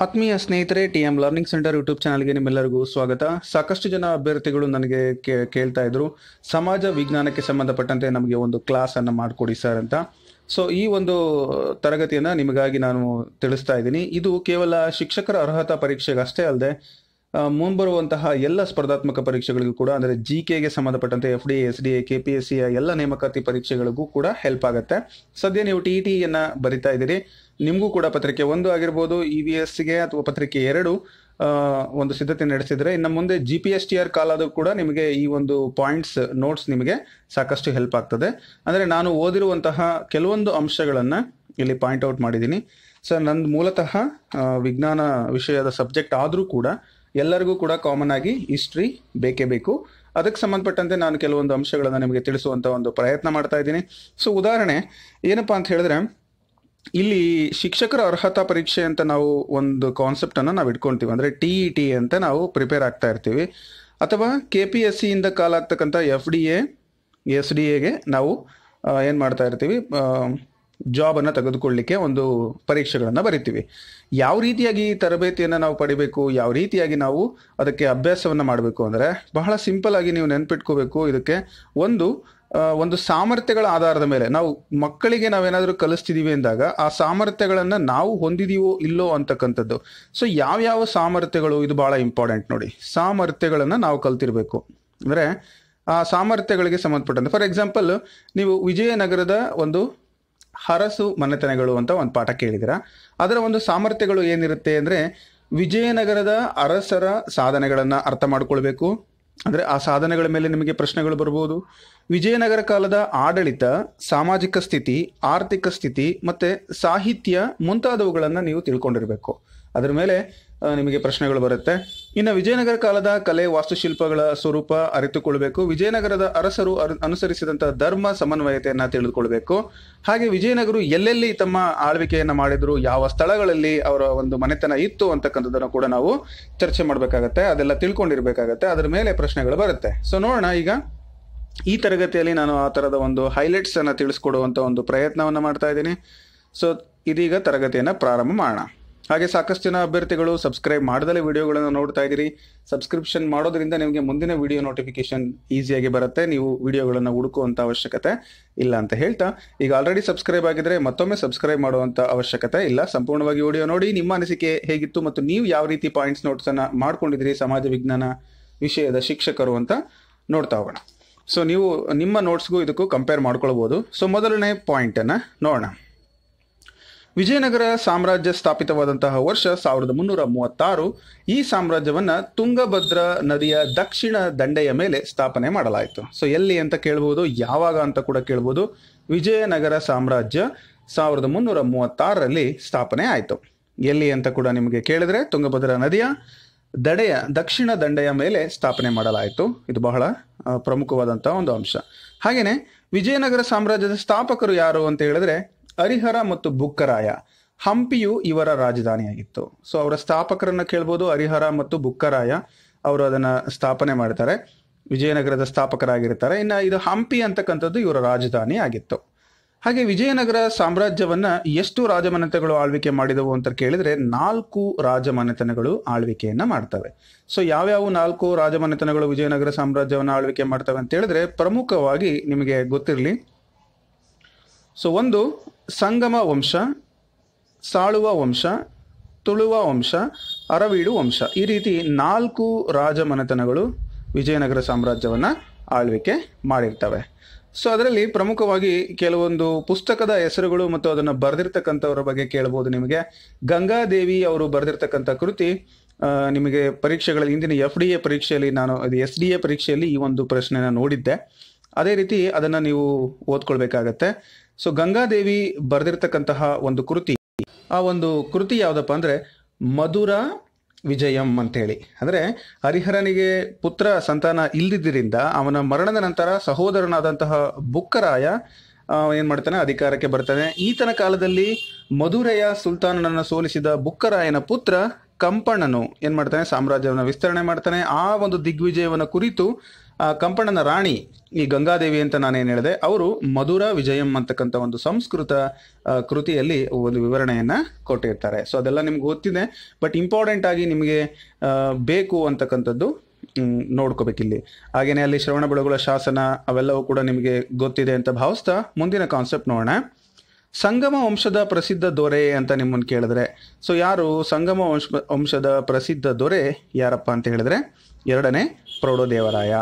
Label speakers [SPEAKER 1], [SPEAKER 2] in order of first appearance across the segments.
[SPEAKER 1] ಆತ್ಮೀಯ ಸ್ನೇಹಿತರೆ T M learning centre YouTube ಚಾನಲ್ಗೆ ನಿಮ್ಮೆಲ್ಲರಿಗೂ ಸ್ವಾಗತ ಸಾಕಷ್ಟು ಜನ ಅಭ್ಯರ್ಥಿಗಳು ನನಗೆ ಕೇ- ಕೇಳ್ತಾ ಇದ್ರು ಸಮಾಜ ವಿಜ್ಞಾನಕ್ಕೆ ಸಂಬಂಧಪಟ್ಟಂತೆ ನಮಗೆ ಒಂದು ಕ್ಲಾಸ್ ಅನ್ನ ಮಾಡಿಕೊಡಿ ಸರ್ ಅಂತ ಸೊ ಈ ಒಂದು ತರಗತಿಯನ್ನ ನಿಮಗಾಗಿ ನಾನು ತಿಳಿಸ್ತಾ ಇದ್ದೀನಿ ಇದು ಕೇವಲ ಶಿಕ್ಷಕರ ಅರ್ಹತಾ ಪರೀಕ್ಷೆಗೆ ಅಷ್ಟೇ ಅಲ್ಲದೆ ಆ, ಮುಂಬರುವಂತಹ ಎಲ್ಲ ಸ್ಪರ್ಧಾತ್ಮಕ ಪರೀಕ್ಷೆಗಳಿಗೂ ಕೂಡ ಅಂದರೆ ಜಿ ಕೆಗೆ ಸಂಬಂಧಪಟ್ಟಂತೆ F D S D A K P S C ಎಲ್ಲ ನೇಮಕಾತಿ ಪರೀಕ್ಷೆಗಳಿಗೂ ಕೂಡ ಹೆಲ್ಪ್ ಆಗುತ್ತೆ ಸದ್ಯ ನೀವು ಟಿ ಟಿ ಯನ್ನ ಬರಿತಾ ಇದ್ದೀರಿ ನಿಮಗೂ ಕೂಡ ಪತ್ರಿಕೆ ಒಂದು ಆಗಿರ್ಬೋದು ಇ ವಿ ಎಸ್ಗೆ ಅಥವಾ ಪತ್ರಿಕೆ ಎರಡು ಆ, ಒಂದು ಸಿದ್ಧತೆ ನಡೆಸಿದ್ರೆ ಇನ್ನು ಮುಂದೆ G P S T R ಕಾಲಾದರೂ ಕೂಡ ನಿಮಗೆ ಈ ಒಂದು ಪಾಯಿಂಟ್ಸ್ ನೋಟ್ಸ್ ನಿಮಗೆ ಸಾಕಷ್ಟು ಹೆಲ್ಪ್ ಆಗ್ತದೆ ಅಂದರೆ ನಾನು ಓದಿರುವಂತಹ ಕೆಲವೊಂದು ಅಂಶಗಳನ್ನು ಇಲ್ಲಿ ಪಾಯಿಂಟ್ ಔಟ್ ಮಾಡಿದ್ದೀನಿ ಸರ್ ನಂದು ಮೂಲತಃ ಆ, ವಿಜ್ಞಾನ ವಿಷಯದ ಸಬ್ಜೆಕ್ಟ್ ಆದರೂ ಕೂಡ ಎಲ್ಲರಿಗೂ ಕೂಡ ಕಾಮನ್ ಆಗಿ ಹಿಸ್ಟ್ರಿ ಬೇಕೇ ಬೇಕು ಅದಕ್ಕೆ ಸಂಬಂಧಪಟ್ಟಂತೆ ನಾನು ಕೆಲವೊಂದು ಅಂಶಗಳನ್ನು ನಿಮಗೆ ತಿಳಿಸುವಂತ ಒಂದು ಪ್ರಯತ್ನ ಮಾಡ್ತಾ ಇದ್ದೀನಿ ಸೊ ಉದಾಹರಣೆ ಏನಪ್ಪಾ ಅಂತ ಹೇಳಿದ್ರೆ ಇಲ್ಲಿ ಶಿಕ್ಷಕರ ಅರ್ಹತಾ ಪರೀಕ್ಷೆ ಅಂತ ನಾವು ಒಂದು ಕಾನ್ಸೆಪ್ಟ್ ಅನ್ನ ನಾವು ಇಟ್ಕೊಂತೀವಿ ಅಂದ್ರೆ ಟಿ ಇ ಟಿ ಅಂತ ನಾವು ಪ್ರಿಪೇರ್ ಆಗ್ತಾ ಇರ್ತೀವಿ ಅಥವಾ ಕೆ ಪಿ ಎಸ್ ಸಿ ಇಂದ ಕಾಲಾಗ್ತಕ್ಕಂಥ F D A S D ಎಗೆ ನಾವು ಆ, ಏನ್ ಮಾಡ್ತಾ ಇರ್ತೀವಿ ಜಾಬ್ ಅನ್ನ ತೆಗೆದುಕೊಳ್ಳಿಕ್ಕೆ ಒಂದು ಪರೀಕ್ಷೆಗಳನ್ನ ಬರಿತೀವಿ ಯಾವ ರೀತಿಯಾಗಿ ಈ ತರಬೇತಿಯನ್ನ ನಾವು ಪಡಿಬೇಕು ಯಾವ ರೀತಿಯಾಗಿ ನಾವು ಅದಕ್ಕೆ ಅಭ್ಯಾಸವನ್ನ ಮಾಡಬೇಕು ಅಂದ್ರೆ ಬಹಳ ಸಿಂಪಲ್ ಆಗಿ ನೀವು ನೆನ್ಪಿಟ್ಕೋಬೇಕು ಇದಕ್ಕೆ ಒಂದು ಆ, ಒಂದು ಸಾಮರ್ಥ್ಯಗಳ ಆಧಾರದ ಮೇಲೆ ನಾವು ಮಕ್ಕಳಿಗೆ ನಾವೇನಾದ್ರೂ ಕಲಿಸ್ತಿದೀವಿ ಅಂದಾಗ ಆ ಸಾಮರ್ಥ್ಯಗಳನ್ನ ನಾವು ಹೊಂದಿದೀವೋ ಇಲ್ಲೋ ಅಂತಕ್ಕಂಥದ್ದು ಸೊ ಯಾವ್ಯಾವ ಸಾಮರ್ಥ್ಯಗಳು ಇದು ಬಹಳ ಇಂಪಾರ್ಟೆಂಟ್ ನೋಡಿ ಸಾಮರ್ಥ್ಯಗಳನ್ನ ನಾವು ಕಲ್ತಿರ್ಬೇಕು ಅಂದ್ರೆ ಆ ಸಾಮರ್ಥ್ಯಗಳಿಗೆ ಸಂಬಂಧಪಟ್ಟಂತೆ ಫಾರ್ ಎಕ್ಸಾಂಪಲ್ ನೀವು ವಿಜಯನಗರದ ಒಂದು ಹರಸು ಮನೆತನಗಳು ಅಂತ ಒಂದು ಪಾಠ ಕೇಳಿದಿರ ಅದರ ಒಂದು ಸಾಮರ್ಥ್ಯಗಳು ಏನಿರುತ್ತೆ ಅಂದ್ರೆ ವಿಜಯನಗರದ ಅರಸರ ಸಾಧನೆಗಳನ್ನ ಅರ್ಥ ಮಾಡ್ಕೊಳ್ಬೇಕು ಅಂದ್ರೆ ಆ ಸಾಧನೆಗಳ ಮೇಲೆ ನಿಮಗೆ ಪ್ರಶ್ನೆಗಳು ಬರ್ಬೋದು ವಿಜಯನಗರ ಕಾಲದ ಆಡಳಿತ ಸಾಮಾಜಿಕ ಸ್ಥಿತಿ ಆರ್ಥಿಕ ಸ್ಥಿತಿ ಮತ್ತೆ ಸಾಹಿತ್ಯ ಮುಂತಾದವುಗಳನ್ನ ನೀವು ತಿಳ್ಕೊಂಡಿರ್ಬೇಕು ಅದರ ಮೇಲೆ ಆ, ನಿಮಗೆ ಪ್ರಶ್ನೆಗಳು ಬರುತ್ತೆ ಇನ್ನು ವಿಜಯನಗರ ಕಾಲದ ಕಲೆ ವಾಸ್ತುಶಿಲ್ಪಗಳ ಸ್ವರೂಪ ಅರಿತುಕೊಳ್ಬೇಕು ವಿಜಯನಗರದ ಅರಸರು ಅರು- ಅನುಸರಿಸಿದಂತಹ ಧರ್ಮ ಸಮನ್ವಯತೆಯನ್ನ ತಿಳಿದುಕೊಳ್ಬೇಕು ಹಾಗೆ ವಿಜಯನಗರ ಎಲ್ಲೆಲ್ಲಿ ತಮ್ಮ ಆಳ್ವಿಕೆಯನ್ನ ಮಾಡಿದ್ರು ಯಾವ ಸ್ಥಳಗಳಲ್ಲಿ ಅವರ ಒಂದು ಮನೆತನ ಇತ್ತು ಅಂತಕ್ಕಂಥದ್ದನ್ನು ಕೂಡ ನಾವು ಚರ್ಚೆ ಮಾಡ್ಬೇಕಾಗತ್ತೆ ಅದೆಲ್ಲ ತಿಳ್ಕೊಂಡಿರ್ಬೇಕಾಗತ್ತೆ ಅದರ ಮೇಲೆ ಪ್ರಶ್ನೆಗಳು ಬರುತ್ತೆ ಸೊ ನೋಡೋಣ ಈಗ ಈ ತರಗತಿಯಲ್ಲಿ ನಾನು ಆ ತರದ ಒಂದು ಹೈಲೈಟ್ಸ್ ಅನ್ನ ತಿಳಿಸ್ಕೊಡುವಂತ ಒಂದು ಪ್ರಯತ್ನವನ್ನ ಮಾಡ್ತಾ ಇದ್ದೀನಿ ಸೊ ಇದೀಗ ತರಗತಿಯನ್ನ ಪ್ರಾರಂಭ ಮಾಡೋಣ ಹಾಗೆ ಸಾಕಷ್ಟು ಜನ ಅಭ್ಯರ್ಥಿಗಳು ಸಬ್ಸ್ಕ್ರೈಬ್ ಮಾಡದಲ್ಲೇ ವಿಡಿಯೋಗಳನ್ನು ನೋಡ್ತಾ ಇದ್ದೀರಿ ಸಬ್ಸ್ಕ್ರಿಪ್ಷನ್ ಮಾಡೋದ್ರಿಂದ ನಿಮಗೆ ಮುಂದಿನ ವಿಡಿಯೋ ನೋಟಿಫಿಕೇಶನ್ ಈಸಿಯಾಗಿ ಬರುತ್ತೆ ನೀವು ವಿಡಿಯೋಗಳನ್ನು ಹುಡುಕುವಂತ ಅವಶ್ಯಕತೆ ಇಲ್ಲ ಅಂತ ಹೇಳ್ತಾ ಈಗ ಆಲ್ರೆಡಿ ಸಬ್ಸ್ಕ್ರೈಬ್ ಆಗಿದ್ರೆ ಮತ್ತೊಮ್ಮೆ ಸಬ್ಸ್ಕ್ರೈಬ್ ಮಾಡುವಂತ ಅವಶ್ಯಕತೆ ಇಲ್ಲ ಸಂಪೂರ್ಣವಾಗಿ ವಿಡಿಯೋ ನೋಡಿ ನಿಮ್ಮ ಅನಿಸಿಕೆ ಹೇಗಿತ್ತು ಮತ್ತು ನೀವು ಯಾವ ರೀತಿ ಪಾಯಿಂಟ್ಸ್ ನೋಟ್ಸ್ ಅನ್ನ ಮಾಡ್ಕೊಂಡಿದ್ದೀರಿ ಸಮಾಜ ವಿಜ್ಞಾನ ವಿಷಯದ ಶಿಕ್ಷಕರು ಅಂತ ನೋಡ್ತಾ ಹೋಗೋಣ ಸೊ ನೀವು ನಿಮ್ಮ ನೋಟ್ಸ್ಗೂ ಇದಕ್ಕೂ ಕಂಪೇರ್ ಮಾಡ್ಕೊಳ್ಬೋದು ಸೊ ಮೊದಲನೇ ಪಾಯಿಂಟ್ ಅನ್ನ ನೋಡೋಣ ವಿಜಯನಗರ ಸಾಮ್ರಾಜ್ಯ ಸ್ಥಾಪಿತವಾದಂತಹ ವರ್ಷ ಸಾವಿರದ ಮುನ್ನೂರ ಮೂವತ್ತಾರು ಈ ಸಾಮ್ರಾಜ್ಯವನ್ನ ತುಂಗಭದ್ರಾ ನದಿಯ ದಕ್ಷಿಣ ದಂಡೆಯ ಮೇಲೆ ಸ್ಥಾಪನೆ ಮಾಡಲಾಯಿತು ಸೊ ಎಲ್ಲಿ ಅಂತ ಕೇಳ್ಬೋದು ಯಾವಾಗ ಅಂತ ಕೂಡ ಕೇಳ್ಬೋದು ವಿಜಯನಗರ ಸಾಮ್ರಾಜ್ಯ ಸಾವಿರದ ಮುನ್ನೂರ ಮೂವತ್ತಾರರಲ್ಲಿ ಸ್ಥಾಪನೆ ಆಯಿತು ಎಲ್ಲಿ ಅಂತ ಕೂಡ ನಿಮಗೆ ಕೇಳಿದ್ರೆ ತುಂಗಭದ್ರಾ ನದಿಯ ದಡೆಯ ದಕ್ಷಿಣ ದಂಡೆಯ ಮೇಲೆ ಸ್ಥಾಪನೆ ಮಾಡಲಾಯಿತು ಇದು ಬಹಳ ಆ, ಪ್ರಮುಖವಾದಂತಹ ಒಂದು ಅಂಶ ಹಾಗೇನೆ ವಿಜಯನಗರ ಸಾಮ್ರಾಜ್ಯದ ಸ್ಥಾಪಕರು ಯಾರು ಅಂತ ಹೇಳಿದ್ರೆ ಹರಿಹರ ಮತ್ತು ಬುಕ್ಕರಾಯ ಹಂಪಿಯು ಇವರ ರಾಜಧಾನಿಯಾಗಿತ್ತು ಸೊ ಅವರ ಸ್ಥಾಪಕರನ್ನ ಕೇಳ್ಬೋದು ಹರಿಹರ ಮತ್ತು ಬುಕ್ಕರಾಯ ಅವರು ಅದನ್ನ ಸ್ಥಾಪನೆ ಮಾಡ್ತಾರೆ ವಿಜಯನಗರದ ಸ್ಥಾಪಕರಾಗಿರ್ತಾರೆ ಇನ್ನು ಇದು ಹಂಪಿ ಅಂತಕ್ಕಂಥದ್ದು ಇವರ ರಾಜಧಾನಿ ಆಗಿತ್ತು ಹಾಗೆ ವಿಜಯನಗರ ಸಾಮ್ರಾಜ್ಯವನ್ನ ಎಷ್ಟು ರಾಜಮನೆತಗಳು ಆಳ್ವಿಕೆ ಮಾಡಿದವು ಅಂತ ಕೇಳಿದ್ರೆ ನಾಲ್ಕು ರಾಜಮನೆತನಗಳು ಆಳ್ವಿಕೆಯನ್ನ ಮಾಡ್ತವೆ ಸೊ ಯಾವ್ಯಾವ ನಾಲ್ಕು ರಾಜಮನೆತನಗಳು ವಿಜಯನಗರ ಸಾಮ್ರಾಜ್ಯವನ್ನ ಆಳ್ವಿಕೆ ಮಾಡ್ತವೆ ಅಂತ ಹೇಳಿದ್ರೆ ಪ್ರಮುಖವಾಗಿ ನಿಮಗೆ ಗೊತ್ತಿರಲಿ ಸೊ ಒಂದು ಸಂಗಮ ವಂಶ ಸಾಳುವ ವಂಶ ತುಳುವ ವಂಶ ಅರವೀಡು ವಂಶ ಈ ರೀತಿ ನಾಲ್ಕು ರಾಜಮನೆತನಗಳು ವಿಜಯನಗರ ಸಾಮ್ರಾಜ್ಯವನ್ನ ಆಳ್ವಿಕೆ ಮಾಡಿರ್ತವೆ ಸೊ ಅದರಲ್ಲಿ ಪ್ರಮುಖವಾಗಿ ಕೆಲವೊಂದು ಪುಸ್ತಕದ ಹೆಸರುಗಳು ಮತ್ತು ಅದನ್ನು ಬರೆದಿರ್ತಕ್ಕಂಥವ್ರ ಬಗ್ಗೆ ಕೇಳಬಹುದು ನಿಮಗೆ ಗಂಗಾದೇವಿ ಅವರು ಬರೆದಿರ್ತಕ್ಕಂಥ ಕೃತಿ ಆ, ನಿಮಗೆ ಪರೀಕ್ಷೆಗಳಲ್ಲಿ ಇಂದಿನ ಎಫ್ ಡಿ ಎ ಪರೀಕ್ಷೆಯಲ್ಲಿ ನಾನು ಅದು ಎಸ್ ಡಿ ಎ ಪರೀಕ್ಷೆಯಲ್ಲಿ ಈ ಒಂದು ಪ್ರಶ್ನೆನ ನೋಡಿದ್ದೆ ಅದೇ ರೀತಿ ಅದನ್ನ ನೀವು ಓದ್ಕೊಳ್ಬೇಕಾಗತ್ತೆ ಸೊ ಗಂಗಾದೇವಿ ಬರೆದಿರ್ತಕ್ಕಂತಹ ಒಂದು ಕೃತಿ ಆ ಒಂದು ಕೃತಿ ಯಾವ್ದಪ್ಪ ಅಂದ್ರೆ ಮಧುರ ವಿಜಯಂ ಅಂತೇಳಿ ಅಂದ್ರೆ ಹರಿಹರನಿಗೆ ಪುತ್ರ ಸಂತಾನ ಇಲ್ದಿದ್ದರಿಂದ ಅವನ ಮರಣದ ನಂತರ ಸಹೋದರನಾದಂತಹ ಬುಕ್ಕರಾಯ ಆ, ಏನ್ ಮಾಡ್ತಾನೆ ಅಧಿಕಾರಕ್ಕೆ ಬರ್ತಾನೆ ಈತನ ಕಾಲದಲ್ಲಿ ಮಧುರೆಯ ಸುಲ್ತಾನನನ್ನ ಸೋಲಿಸಿದ ಬುಕ್ಕರಾಯನ ಪುತ್ರ ಕಂಪಣನು ಏನ್ ಮಾಡ್ತಾನೆ ಸಾಮ್ರಾಜ್ಯವನ್ನು ವಿಸ್ತರಣೆ ಮಾಡ್ತಾನೆ ಆ ಒಂದು ದಿಗ್ವಿಜಯವನ್ನ ಕುರಿತು ಆ ಕಂಪಣನ ರಾಣಿ ಈ ಗಂಗಾದೇವಿ ಅಂತ ನಾನೇನು ಹೇಳಿದೆ ಅವರು ಮಧುರ ವಿಜಯಂ ಅಂತಕ್ಕಂಥ ಒಂದು ಸಂಸ್ಕೃತ ಆ, ಕೃತಿಯಲ್ಲಿ ಒಂದು ವಿವರಣೆಯನ್ನ ಕೊಟ್ಟಿರ್ತಾರೆ ಸೊ ಅದೆಲ್ಲ ನಿಮ್ಗೆ ಗೊತ್ತಿದೆ ಬಟ್ ಇಂಪಾರ್ಟೆಂಟ್ ಆಗಿ ನಿಮಗೆ ಆ, ಬೇಕು ಅಂತಕ್ಕಂಥದ್ದು ಮ್, ನೋಡ್ಕೋಬೇಕಿಲ್ಲಿ ಹಾಗೇನೆ ಅಲ್ಲಿ ಶ್ರವಣ ಬೆಳಗುಳ ಶಾಸನ ಅವೆಲ್ಲವೂ ಕೂಡ ನಿಮಗೆ ಗೊತ್ತಿದೆ ಅಂತ ಭಾವಿಸ್ತಾ ಮುಂದಿನ ಕಾನ್ಸೆಪ್ಟ್ ನೋಡೋಣ ಸಂಗಮ ವಂಶದ ಪ್ರಸಿದ್ಧ ದೊರೆ ಅಂತ ನಿಮ್ಮನ್ನು ಕೇಳಿದ್ರೆ ಸೊ ಯಾರು ಸಂಗಮ ವಂಶ ವಂಶದ ಪ್ರಸಿದ್ಧ ದೊರೆ ಯಾರಪ್ಪ ಅಂತ ಹೇಳಿದ್ರೆ ಎರಡನೇ ಪ್ರೌಢದೇವರಾಯ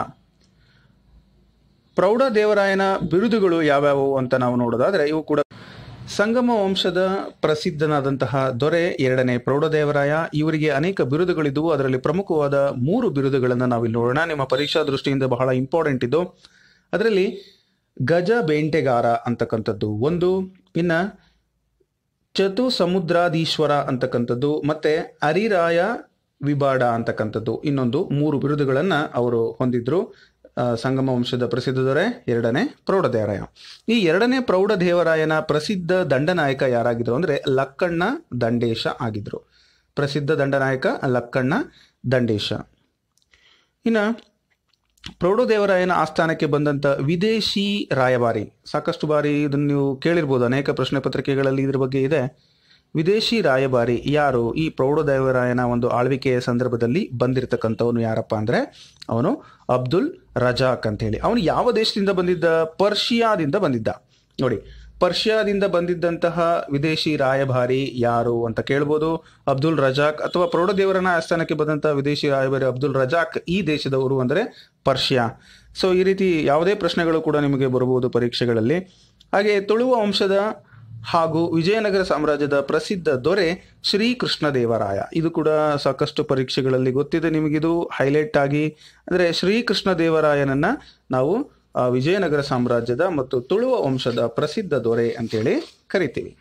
[SPEAKER 1] ಪ್ರೌಢದೇವರಾಯನ ಬಿರುದುಗಳು ಯಾವ್ಯಾವು ಅಂತ ನಾವು ನೋಡೋದಾದ್ರೆ ಇವು ಕೂಡ ಸಂಗಮ ವಂಶದ ಪ್ರಸಿದ್ಧನಾದಂತಹ ದೊರೆ ಎರಡನೇ ಪ್ರೌಢದೇವರಾಯ ಇವರಿಗೆ ಅನೇಕ ಬಿರುದುಗಳಿದ್ದವು ಅದರಲ್ಲಿ ಪ್ರಮುಖವಾದ ಮೂರು ಬಿರುದುಗಳನ್ನು ನಾವಿಲ್ಲಿ ನೋಡೋಣ ನಿಮ್ಮ ಪರೀಕ್ಷಾ ದೃಷ್ಟಿಯಿಂದ ಬಹಳ ಇಂಪಾರ್ಟೆಂಟ್ ಇದು ಅದರಲ್ಲಿ ಗಜ ಬೇಂಟೆಗಾರ ಅಂತಕ್ಕಂಥದ್ದು ಒಂದು ಇನ್ನ ಚತು ಸಮುದ್ರಾಧೀಶ್ವರ ಅಂತಕ್ಕಂಥದ್ದು ಮತ್ತೆ ಅರಿರಾಯ ವಿಬಾಡ ಅಂತಕ್ಕಂಥದ್ದು ಇನ್ನೊಂದು ಮೂರು ಬಿರುದುಗಳನ್ನ ಅವರು ಹೊಂದಿದ್ರು ಆ, ಸಂಗಮ ವಂಶದ ಪ್ರಸಿದ್ಧ ದೊರೆ ಎರಡನೇ ಪ್ರೌಢದೇವರಾಯ ಈ ಎರಡನೇ ಪ್ರೌಢದೇವರಾಯನ ಪ್ರಸಿದ್ಧ ದಂಡನಾಯಕ ಯಾರಾಗಿದ್ರು ಅಂದ್ರೆ ಲಕ್ಕಣ್ಣ ದಂಡೇಶ ಆಗಿದ್ರು ಪ್ರಸಿದ್ಧ ದಂಡನಾಯಕ ಲಕ್ಕಣ್ಣ ದಂಡೇಶ ಇನ್ನ ಪ್ರೌಢದೇವರಾಯನ ಆಸ್ಥಾನಕ್ಕೆ ಬಂದಂತ ವಿದೇಶಿ ರಾಯಭಾರಿ ಸಾಕಷ್ಟು ಬಾರಿ ಇದನ್ನು ನೀವು ಕೇಳಿರ್ಬೋದು ಅನೇಕ ಪ್ರಶ್ನೆ ಪತ್ರಿಕೆಗಳಲ್ಲಿ ಇದ್ರ ಬಗ್ಗೆ ಇದೆ ವಿದೇಶಿ ರಾಯಭಾರಿ ಯಾರು ಈ ಪ್ರೌಢದೇವರಾಯನ ಒಂದು ಆಳ್ವಿಕೆಯ ಸಂದರ್ಭದಲ್ಲಿ ಬಂದಿರತಕ್ಕಂಥವನು ಯಾರಪ್ಪ ಅಂದ್ರೆ ಅವನು ಅಬ್ದುಲ್ ರಜಾಕ್ ಅಂತ ಹೇಳಿ ಅವನು ಯಾವ ದೇಶದಿಂದ ಬಂದಿದ್ದ ಪರ್ಷಿಯಾದಿಂದ ಬಂದಿದ್ದ ನೋಡಿ ಪರ್ಷಿಯಾದಿಂದ ಬಂದಿದ್ದಂತಹ ವಿದೇಶಿ ರಾಯಭಾರಿ ಯಾರು ಅಂತ ಕೇಳ್ಬೋದು ಅಬ್ದುಲ್ ರಜಾಕ್ ಅಥವಾ ಪ್ರೌಢದೇವರನ ಆಸ್ಥಾನಕ್ಕೆ ಬಂದಂತಹ ವಿದೇಶಿ ರಾಯಭಾರಿ ಅಬ್ದುಲ್ ರಜಾಕ್ ಈ ದೇಶದವರು ಅಂದರೆ ಪರ್ಷಿಯಾ ಸೊ ಈ ರೀತಿ ಯಾವುದೇ ಪ್ರಶ್ನೆಗಳು ಕೂಡ ನಿಮಗೆ ಬರಬಹುದು ಪರೀಕ್ಷೆಗಳಲ್ಲಿ ಹಾಗೆ ತುಳುವ ವಂಶದ ಹಾಗೂ ವಿಜಯನಗರ ಸಾಮ್ರಾಜ್ಯದ ಪ್ರಸಿದ್ಧ ದೊರೆ ಶ್ರೀಕೃಷ್ಣ ದೇವರಾಯ ಇದು ಕೂಡ ಸಾಕಷ್ಟು ಪರೀಕ್ಷೆಗಳಲ್ಲಿ ಗೊತ್ತಿದೆ ನಿಮಗಿದು ಹೈಲೈಟ್ ಆಗಿ ಅಂದರೆ ಶ್ರೀಕೃಷ್ಣ ದೇವರಾಯನನ್ನ ನಾವು ಆ, ವಿಜಯನಗರ ಸಾಮ್ರಾಜ್ಯದ ಮತ್ತು ತುಳುವ ವಂಶದ ಪ್ರಸಿದ್ಧ ದೊರೆ ಅಂತೇಳಿ ಕರಿತೀವಿ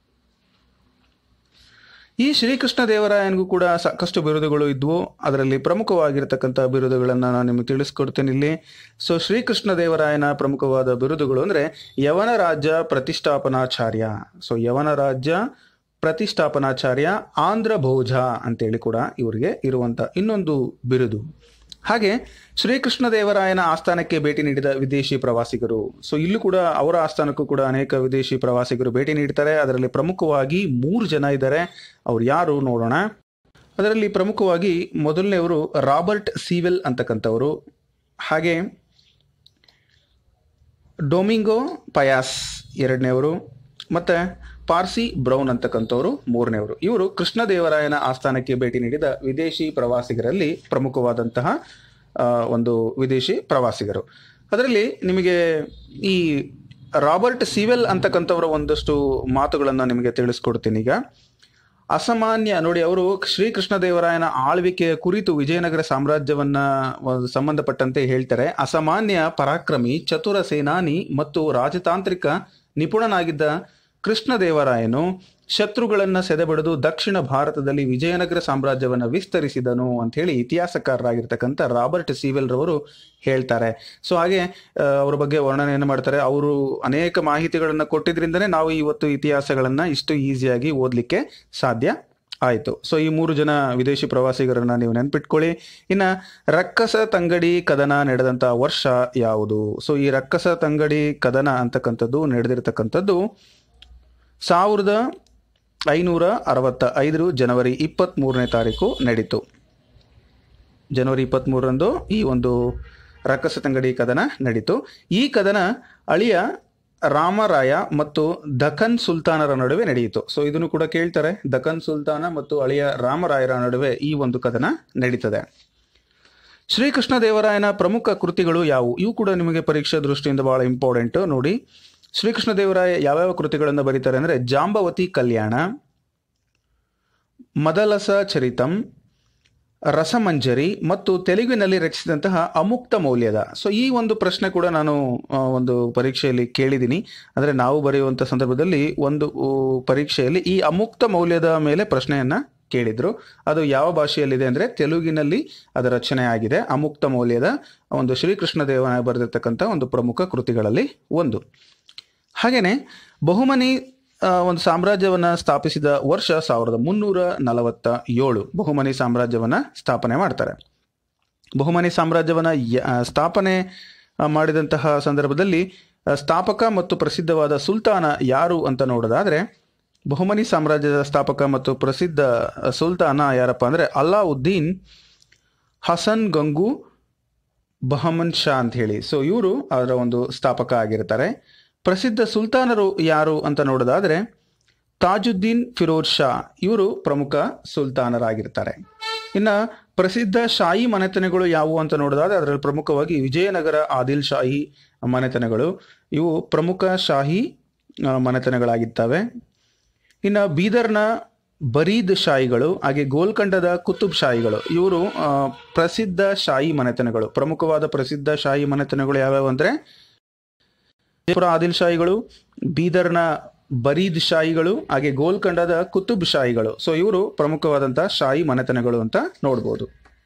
[SPEAKER 1] ಈ ಶ್ರೀಕೃಷ್ಣ ದೇವರಾಯನಿಗೂ ಕೂಡ ಸಾಕಷ್ಟು ಬಿರುದುಗಳು ಇದ್ವು ಅದರಲ್ಲಿ ಪ್ರಮುಖವಾಗಿರ್ತಕ್ಕಂಥ ಬಿರುದುಗಳನ್ನು ನಾನು ನಿಮಗೆ ತಿಳಿಸ್ಕೊಡ್ತೇನೆ ಇಲ್ಲಿ ಸೊ ಶ್ರೀಕೃಷ್ಣ ದೇವರಾಯನ ಪ್ರಮುಖವಾದ ಬಿರುದುಗಳು ಅಂದ್ರೆ ಯವನ ರಾಜ್ಯ ಪ್ರತಿಷ್ಠಾಪನಾಚಾರ್ಯ ಸೊ ಯವನ ರಾಜ್ಯ ಪ್ರತಿಷ್ಠಾಪನಾಚಾರ್ಯ ಆಂಧ್ರ ಭೋಜ ಅಂತೇಳಿ ಕೂಡ ಇವರಿಗೆ ಇರುವಂತ ಇನ್ನೊಂದು ಬಿರುದು ಹಾಗೆ ಶ್ರೀಕೃಷ್ಣ ದೇವರಾಯನ ಆಸ್ಥಾನಕ್ಕೆ ಭೇಟಿ ನೀಡಿದ ವಿದೇಶಿ ಪ್ರವಾಸಿಗರು ಸೊ ಇಲ್ಲೂ ಕೂಡ ಅವರ ಆಸ್ಥಾನಕ್ಕೂ ಕೂಡ ಅನೇಕ ವಿದೇಶಿ ಪ್ರವಾಸಿಗರು ಭೇಟಿ ನೀಡ್ತಾರೆ ಅದರಲ್ಲಿ ಪ್ರಮುಖವಾಗಿ ಮೂರು ಜನ ಇದ್ದಾರೆ ಅವ್ರು ಯಾರು ನೋಡೋಣ ಅದರಲ್ಲಿ ಪ್ರಮುಖವಾಗಿ ಮೊದಲನೆಯವರು ರಾಬರ್ಟ್ ಸೀವೆಲ್ ಅಂತಕ್ಕಂಥವರು ಹಾಗೆ ಡೊಮಿಂಗೋ ಪಯಾಸ್ ಎರಡನೇವರು ಮತ್ತೆ ಪಾರ್ಸಿ ಬ್ರೌನ್ ಅಂತಕ್ಕಂಥವ್ರು ಮೂರನೇವರು ಇವರು ಕೃಷ್ಣದೇವರಾಯನ ಆಸ್ಥಾನಕ್ಕೆ ಭೇಟಿ ನೀಡಿದ ವಿದೇಶಿ ಪ್ರವಾಸಿಗರಲ್ಲಿ ಪ್ರಮುಖವಾದಂತಹ ಆ, ಒಂದು ವಿದೇಶಿ ಪ್ರವಾಸಿಗರು ಅದರಲ್ಲಿ ನಿಮಗೆ ಈ ರಾಬರ್ಟ್ ಸಿವೆಲ್ ಅಂತಕ್ಕಂಥವರ ಒಂದಷ್ಟು ಮಾತುಗಳನ್ನು ನಿಮಗೆ ತಿಳಿಸ್ಕೊಡ್ತೀನಿ ಈಗ ಅಸಾಮಾನ್ಯ ನೋಡಿ ಅವರು ಶ್ರೀಕೃಷ್ಣ ದೇವರಾಯನ ಆಳ್ವಿಕೆಯ ಕುರಿತು ವಿಜಯನಗರ ಸಾಮ್ರಾಜ್ಯವನ್ನ ಒಂದು ಸಂಬಂಧಪಟ್ಟಂತೆ ಹೇಳ್ತಾರೆ ಅಸಾಮಾನ್ಯ ಪರಾಕ್ರಮಿ ಚತುರ ಸೇನಾನಿ ಮತ್ತು ರಾಜತಾಂತ್ರಿಕ ನಿಪುಣನಾಗಿದ್ದ ಕೃಷ್ಣದೇವರಾಯನು ಶತ್ರುಗಳನ್ನ ಸೆದೆಬಡಿದು ದಕ್ಷಿಣ ಭಾರತದಲ್ಲಿ ವಿಜಯನಗರ ಸಾಮ್ರಾಜ್ಯವನ್ನ ವಿಸ್ತರಿಸಿದನು ಅಂತ ಹೇಳಿ ಇತಿಹಾಸಕಾರರಾಗಿರ್ತಕ್ಕಂಥ ರಾಬರ್ಟ್ ಸೀವೆಲ್ ರವರು ಹೇಳ್ತಾರೆ ಸೊ ಹಾಗೆ ಆ, ಅವ್ರ ಬಗ್ಗೆ ವರ್ಣನೆಯನ್ನು ಮಾಡ್ತಾರೆ ಅವರು ಅನೇಕ ಮಾಹಿತಿಗಳನ್ನ ಕೊಟ್ಟಿದ್ರಿಂದನೇ ನಾವು ಇವತ್ತು ಇತಿಹಾಸಗಳನ್ನ ಇಷ್ಟು ಈಸಿಯಾಗಿ ಓದ್ಲಿಕ್ಕೆ ಸಾಧ್ಯ ಆಯಿತು ಸೊ ಈ ಮೂರು ಜನ ವಿದೇಶಿ ಪ್ರವಾಸಿಗರನ್ನ ನೀವು ನೆನ್ಪಿಟ್ಕೊಳ್ಳಿ ಇನ್ನ ರಕ್ಕಸ ತಂಗಡಿ ಕದನ ನಡೆದಂತ ವರ್ಷ ಯಾವುದು ಸೊ ಈ ರಕ್ಕಸ ತಂಗಡಿ ಕದನ ಅಂತಕ್ಕಂಥದ್ದು ನಡೆದಿರ್ತಕ್ಕಂಥದ್ದು ಸಾವಿರದ ಐನೂರ ಅರವತ್ತ ಐದು ಜನವರಿ ಇಪ್ಪತ್ತ್ ಮೂರನೇ ತಾರೀಕು ನಡೀತು ಜನವರಿ ಇಪ್ಪತ್ತ್ಮೂರರಂದು ಈ ಒಂದು ರಕ್ಕಸತಂಗಡಿ ಕದನ ನಡೀತು ಈ ಕದನ ಅಳಿಯ ರಾಮರಾಯ ಮತ್ತು ದಖನ್ ಸುಲ್ತಾನರ ನಡುವೆ ನಡೆಯಿತು ಸೊ ಇದನ್ನು ಕೂಡ ಕೇಳ್ತಾರೆ ದಖನ್ ಸುಲ್ತಾನ ಮತ್ತು ಅಳಿಯ ರಾಮರಾಯರ ನಡುವೆ ಈ ಒಂದು ಕದನ ನಡೀತದೆ ಶ್ರೀಕೃಷ್ಣ ದೇವರಾಯನ ಪ್ರಮುಖ ಕೃತಿಗಳು ಯಾವುವು ಇವು ಕೂಡ ನಿಮಗೆ ಪರೀಕ್ಷಾ ದೃಷ್ಟಿಯಿಂದ ಬಹಳ ಇಂಪಾರ್ಟೆಂಟ್ ನೋಡಿ ಶ್ರೀಕೃಷ್ಣ ದೇವರಾಯ ಯಾವ್ಯಾವ ಕೃತಿಗಳನ್ನು ಬರೀತಾರೆ ಅಂದರೆ ಜಾಂಬವತಿ ಕಲ್ಯಾಣ ಮದಲಸ ಚರಿತಂ ರಸಮಂಜರಿ ಮತ್ತು ತೆಲುಗಿನಲ್ಲಿ ರಚಿಸಿದಂತಹ ಅಮುಕ್ತ ಮೌಲ್ಯದ ಸೊ ಈ ಒಂದು ಪ್ರಶ್ನೆ ಕೂಡ ನಾನು ಆ, ಒಂದು ಪರೀಕ್ಷೆಯಲ್ಲಿ ಕೇಳಿದ್ದೀನಿ ಅಂದರೆ ನಾವು ಬರೆಯುವಂಥ ಸಂದರ್ಭದಲ್ಲಿ ಒಂದು ಊ, ಪರೀಕ್ಷೆಯಲ್ಲಿ ಈ ಅಮುಕ್ತ ಮೌಲ್ಯದ ಮೇಲೆ ಪ್ರಶ್ನೆಯನ್ನ ಕೇಳಿದ್ರು ಅದು ಯಾವ ಭಾಷೆಯಲ್ಲಿದೆ ಅಂದರೆ ತೆಲುಗಿನಲ್ಲಿ ಅದರ ರಚನೆ ಆಗಿದೆ ಅಮುಕ್ತ ಮೌಲ್ಯದ ಒಂದು ಶ್ರೀಕೃಷ್ಣ ದೇವನ ಬರೆದಿರ್ತಕ್ಕಂಥ ಒಂದು ಪ್ರಮುಖ ಕೃತಿಗಳಲ್ಲಿ ಒಂದು ಹಾಗೆಯೇ ಬಹುಮನಿ ಆ, ಒಂದು ಸಾಮ್ರಾಜ್ಯವನ್ನ ಸ್ಥಾಪಿಸಿದ ವರ್ಷ ಸಾವಿರದ ಮುನ್ನೂರ ನಲವತ್ತ ಏಳು ಬಹುಮನಿ ಸಾಮ್ರಾಜ್ಯವನ್ನ ಸ್ಥಾಪನೆ ಮಾಡ್ತಾರೆ ಬಹುಮನಿ ಸಾಮ್ರಾಜ್ಯವನ್ನ ಯ- ಆ, ಸ್ಥಾಪನೆ ಆ, ಮಾಡಿದಂತಹ ಸಂದರ್ಭದಲ್ಲಿ ಆ, ಸ್ಥಾಪಕ ಮತ್ತು ಪ್ರಸಿದ್ಧವಾದ ಸುಲ್ತಾನ ಯಾರು ಅಂತ ನೋಡೋದಾದ್ರೆ ಬಹುಮನಿ ಸಾಮ್ರಾಜ್ಯದ ಸ್ಥಾಪಕ ಮತ್ತು ಪ್ರಸಿದ್ಧ ಆ, ಸುಲ್ತಾನ ಯಾರಪ್ಪ ಅಂದ್ರೆ ಅಲ್ಲಾವುದ್ದೀನ್ ಹಸನ್ ಗಂಗು ಬಹಮನ್ ಶಾ ಅಂತ ಹೇಳಿ ಸೊ ಇವರು ಅದರ ಒಂದು ಸ್ಥಾಪಕ ಆಗಿರ್ತಾರೆ ಪ್ರಸಿದ್ಧ ಸುಲ್ತಾನರು ಯಾರು ಅಂತ ನೋಡೋದಾದ್ರೆ ತಾಜುದ್ದೀನ್ ಫಿರೋಜ್ ಶಾ ಇವರು ಪ್ರಮುಖ ಸುಲ್ತಾನರಾಗಿರ್ತಾರೆ ಇನ್ನ ಪ್ರಸಿದ್ಧ ಶಾಹಿ ಮನೆತನಗಳು ಯಾವುವು ಅಂತ ನೋಡೋದಾದ್ರೆ ಅದರಲ್ಲಿ ಪ್ರಮುಖವಾಗಿ ವಿಜಯನಗರ ಆದಿಲ್ ಶಾಹಿ ಮನೆತನಗಳು ಇವು ಪ್ರಮುಖ ಶಾಹಿ ಆ, ಮನೆತನಗಳಾಗಿರ್ತವೆ ಇನ್ನು ಬೀದರ್ನ ಬರೀದ್ ಶಾಹಿಗಳು ಹಾಗೆ ಗೋಲ್ಕಂಡದ ಕುತುಬ್ ಶಾಹಿಗಳು ಇವರು ಆ, ಪ್ರಸಿದ್ಧ ಶಾಹಿ ಮನೆತನಗಳು ಪ್ರಮುಖವಾದ ಪ್ರಸಿದ್ಧ ಶಾಹಿ ಮನೆತನಗಳು ಯಾವ್ಯಾವು ಅಂದ್ರೆ ವಿಜಯಪುರ ಆದಿಲ್ ಶಾಹಿಗಳು ಬೀದರ್ನ ಬರೀದ್ ಶಾಹಿಗಳು ಹಾಗೆ ಗೋಲ್ಕಂಡದ ಕುತುಬ್ ಶಾಹಿಗಳು ಸೊ ಇವರು ಪ್ರಮುಖವಾದಂತಹ ಶಾಹಿ ಮನೆತನಗಳು ಅಂತ ನೋಡ್ಬೋದು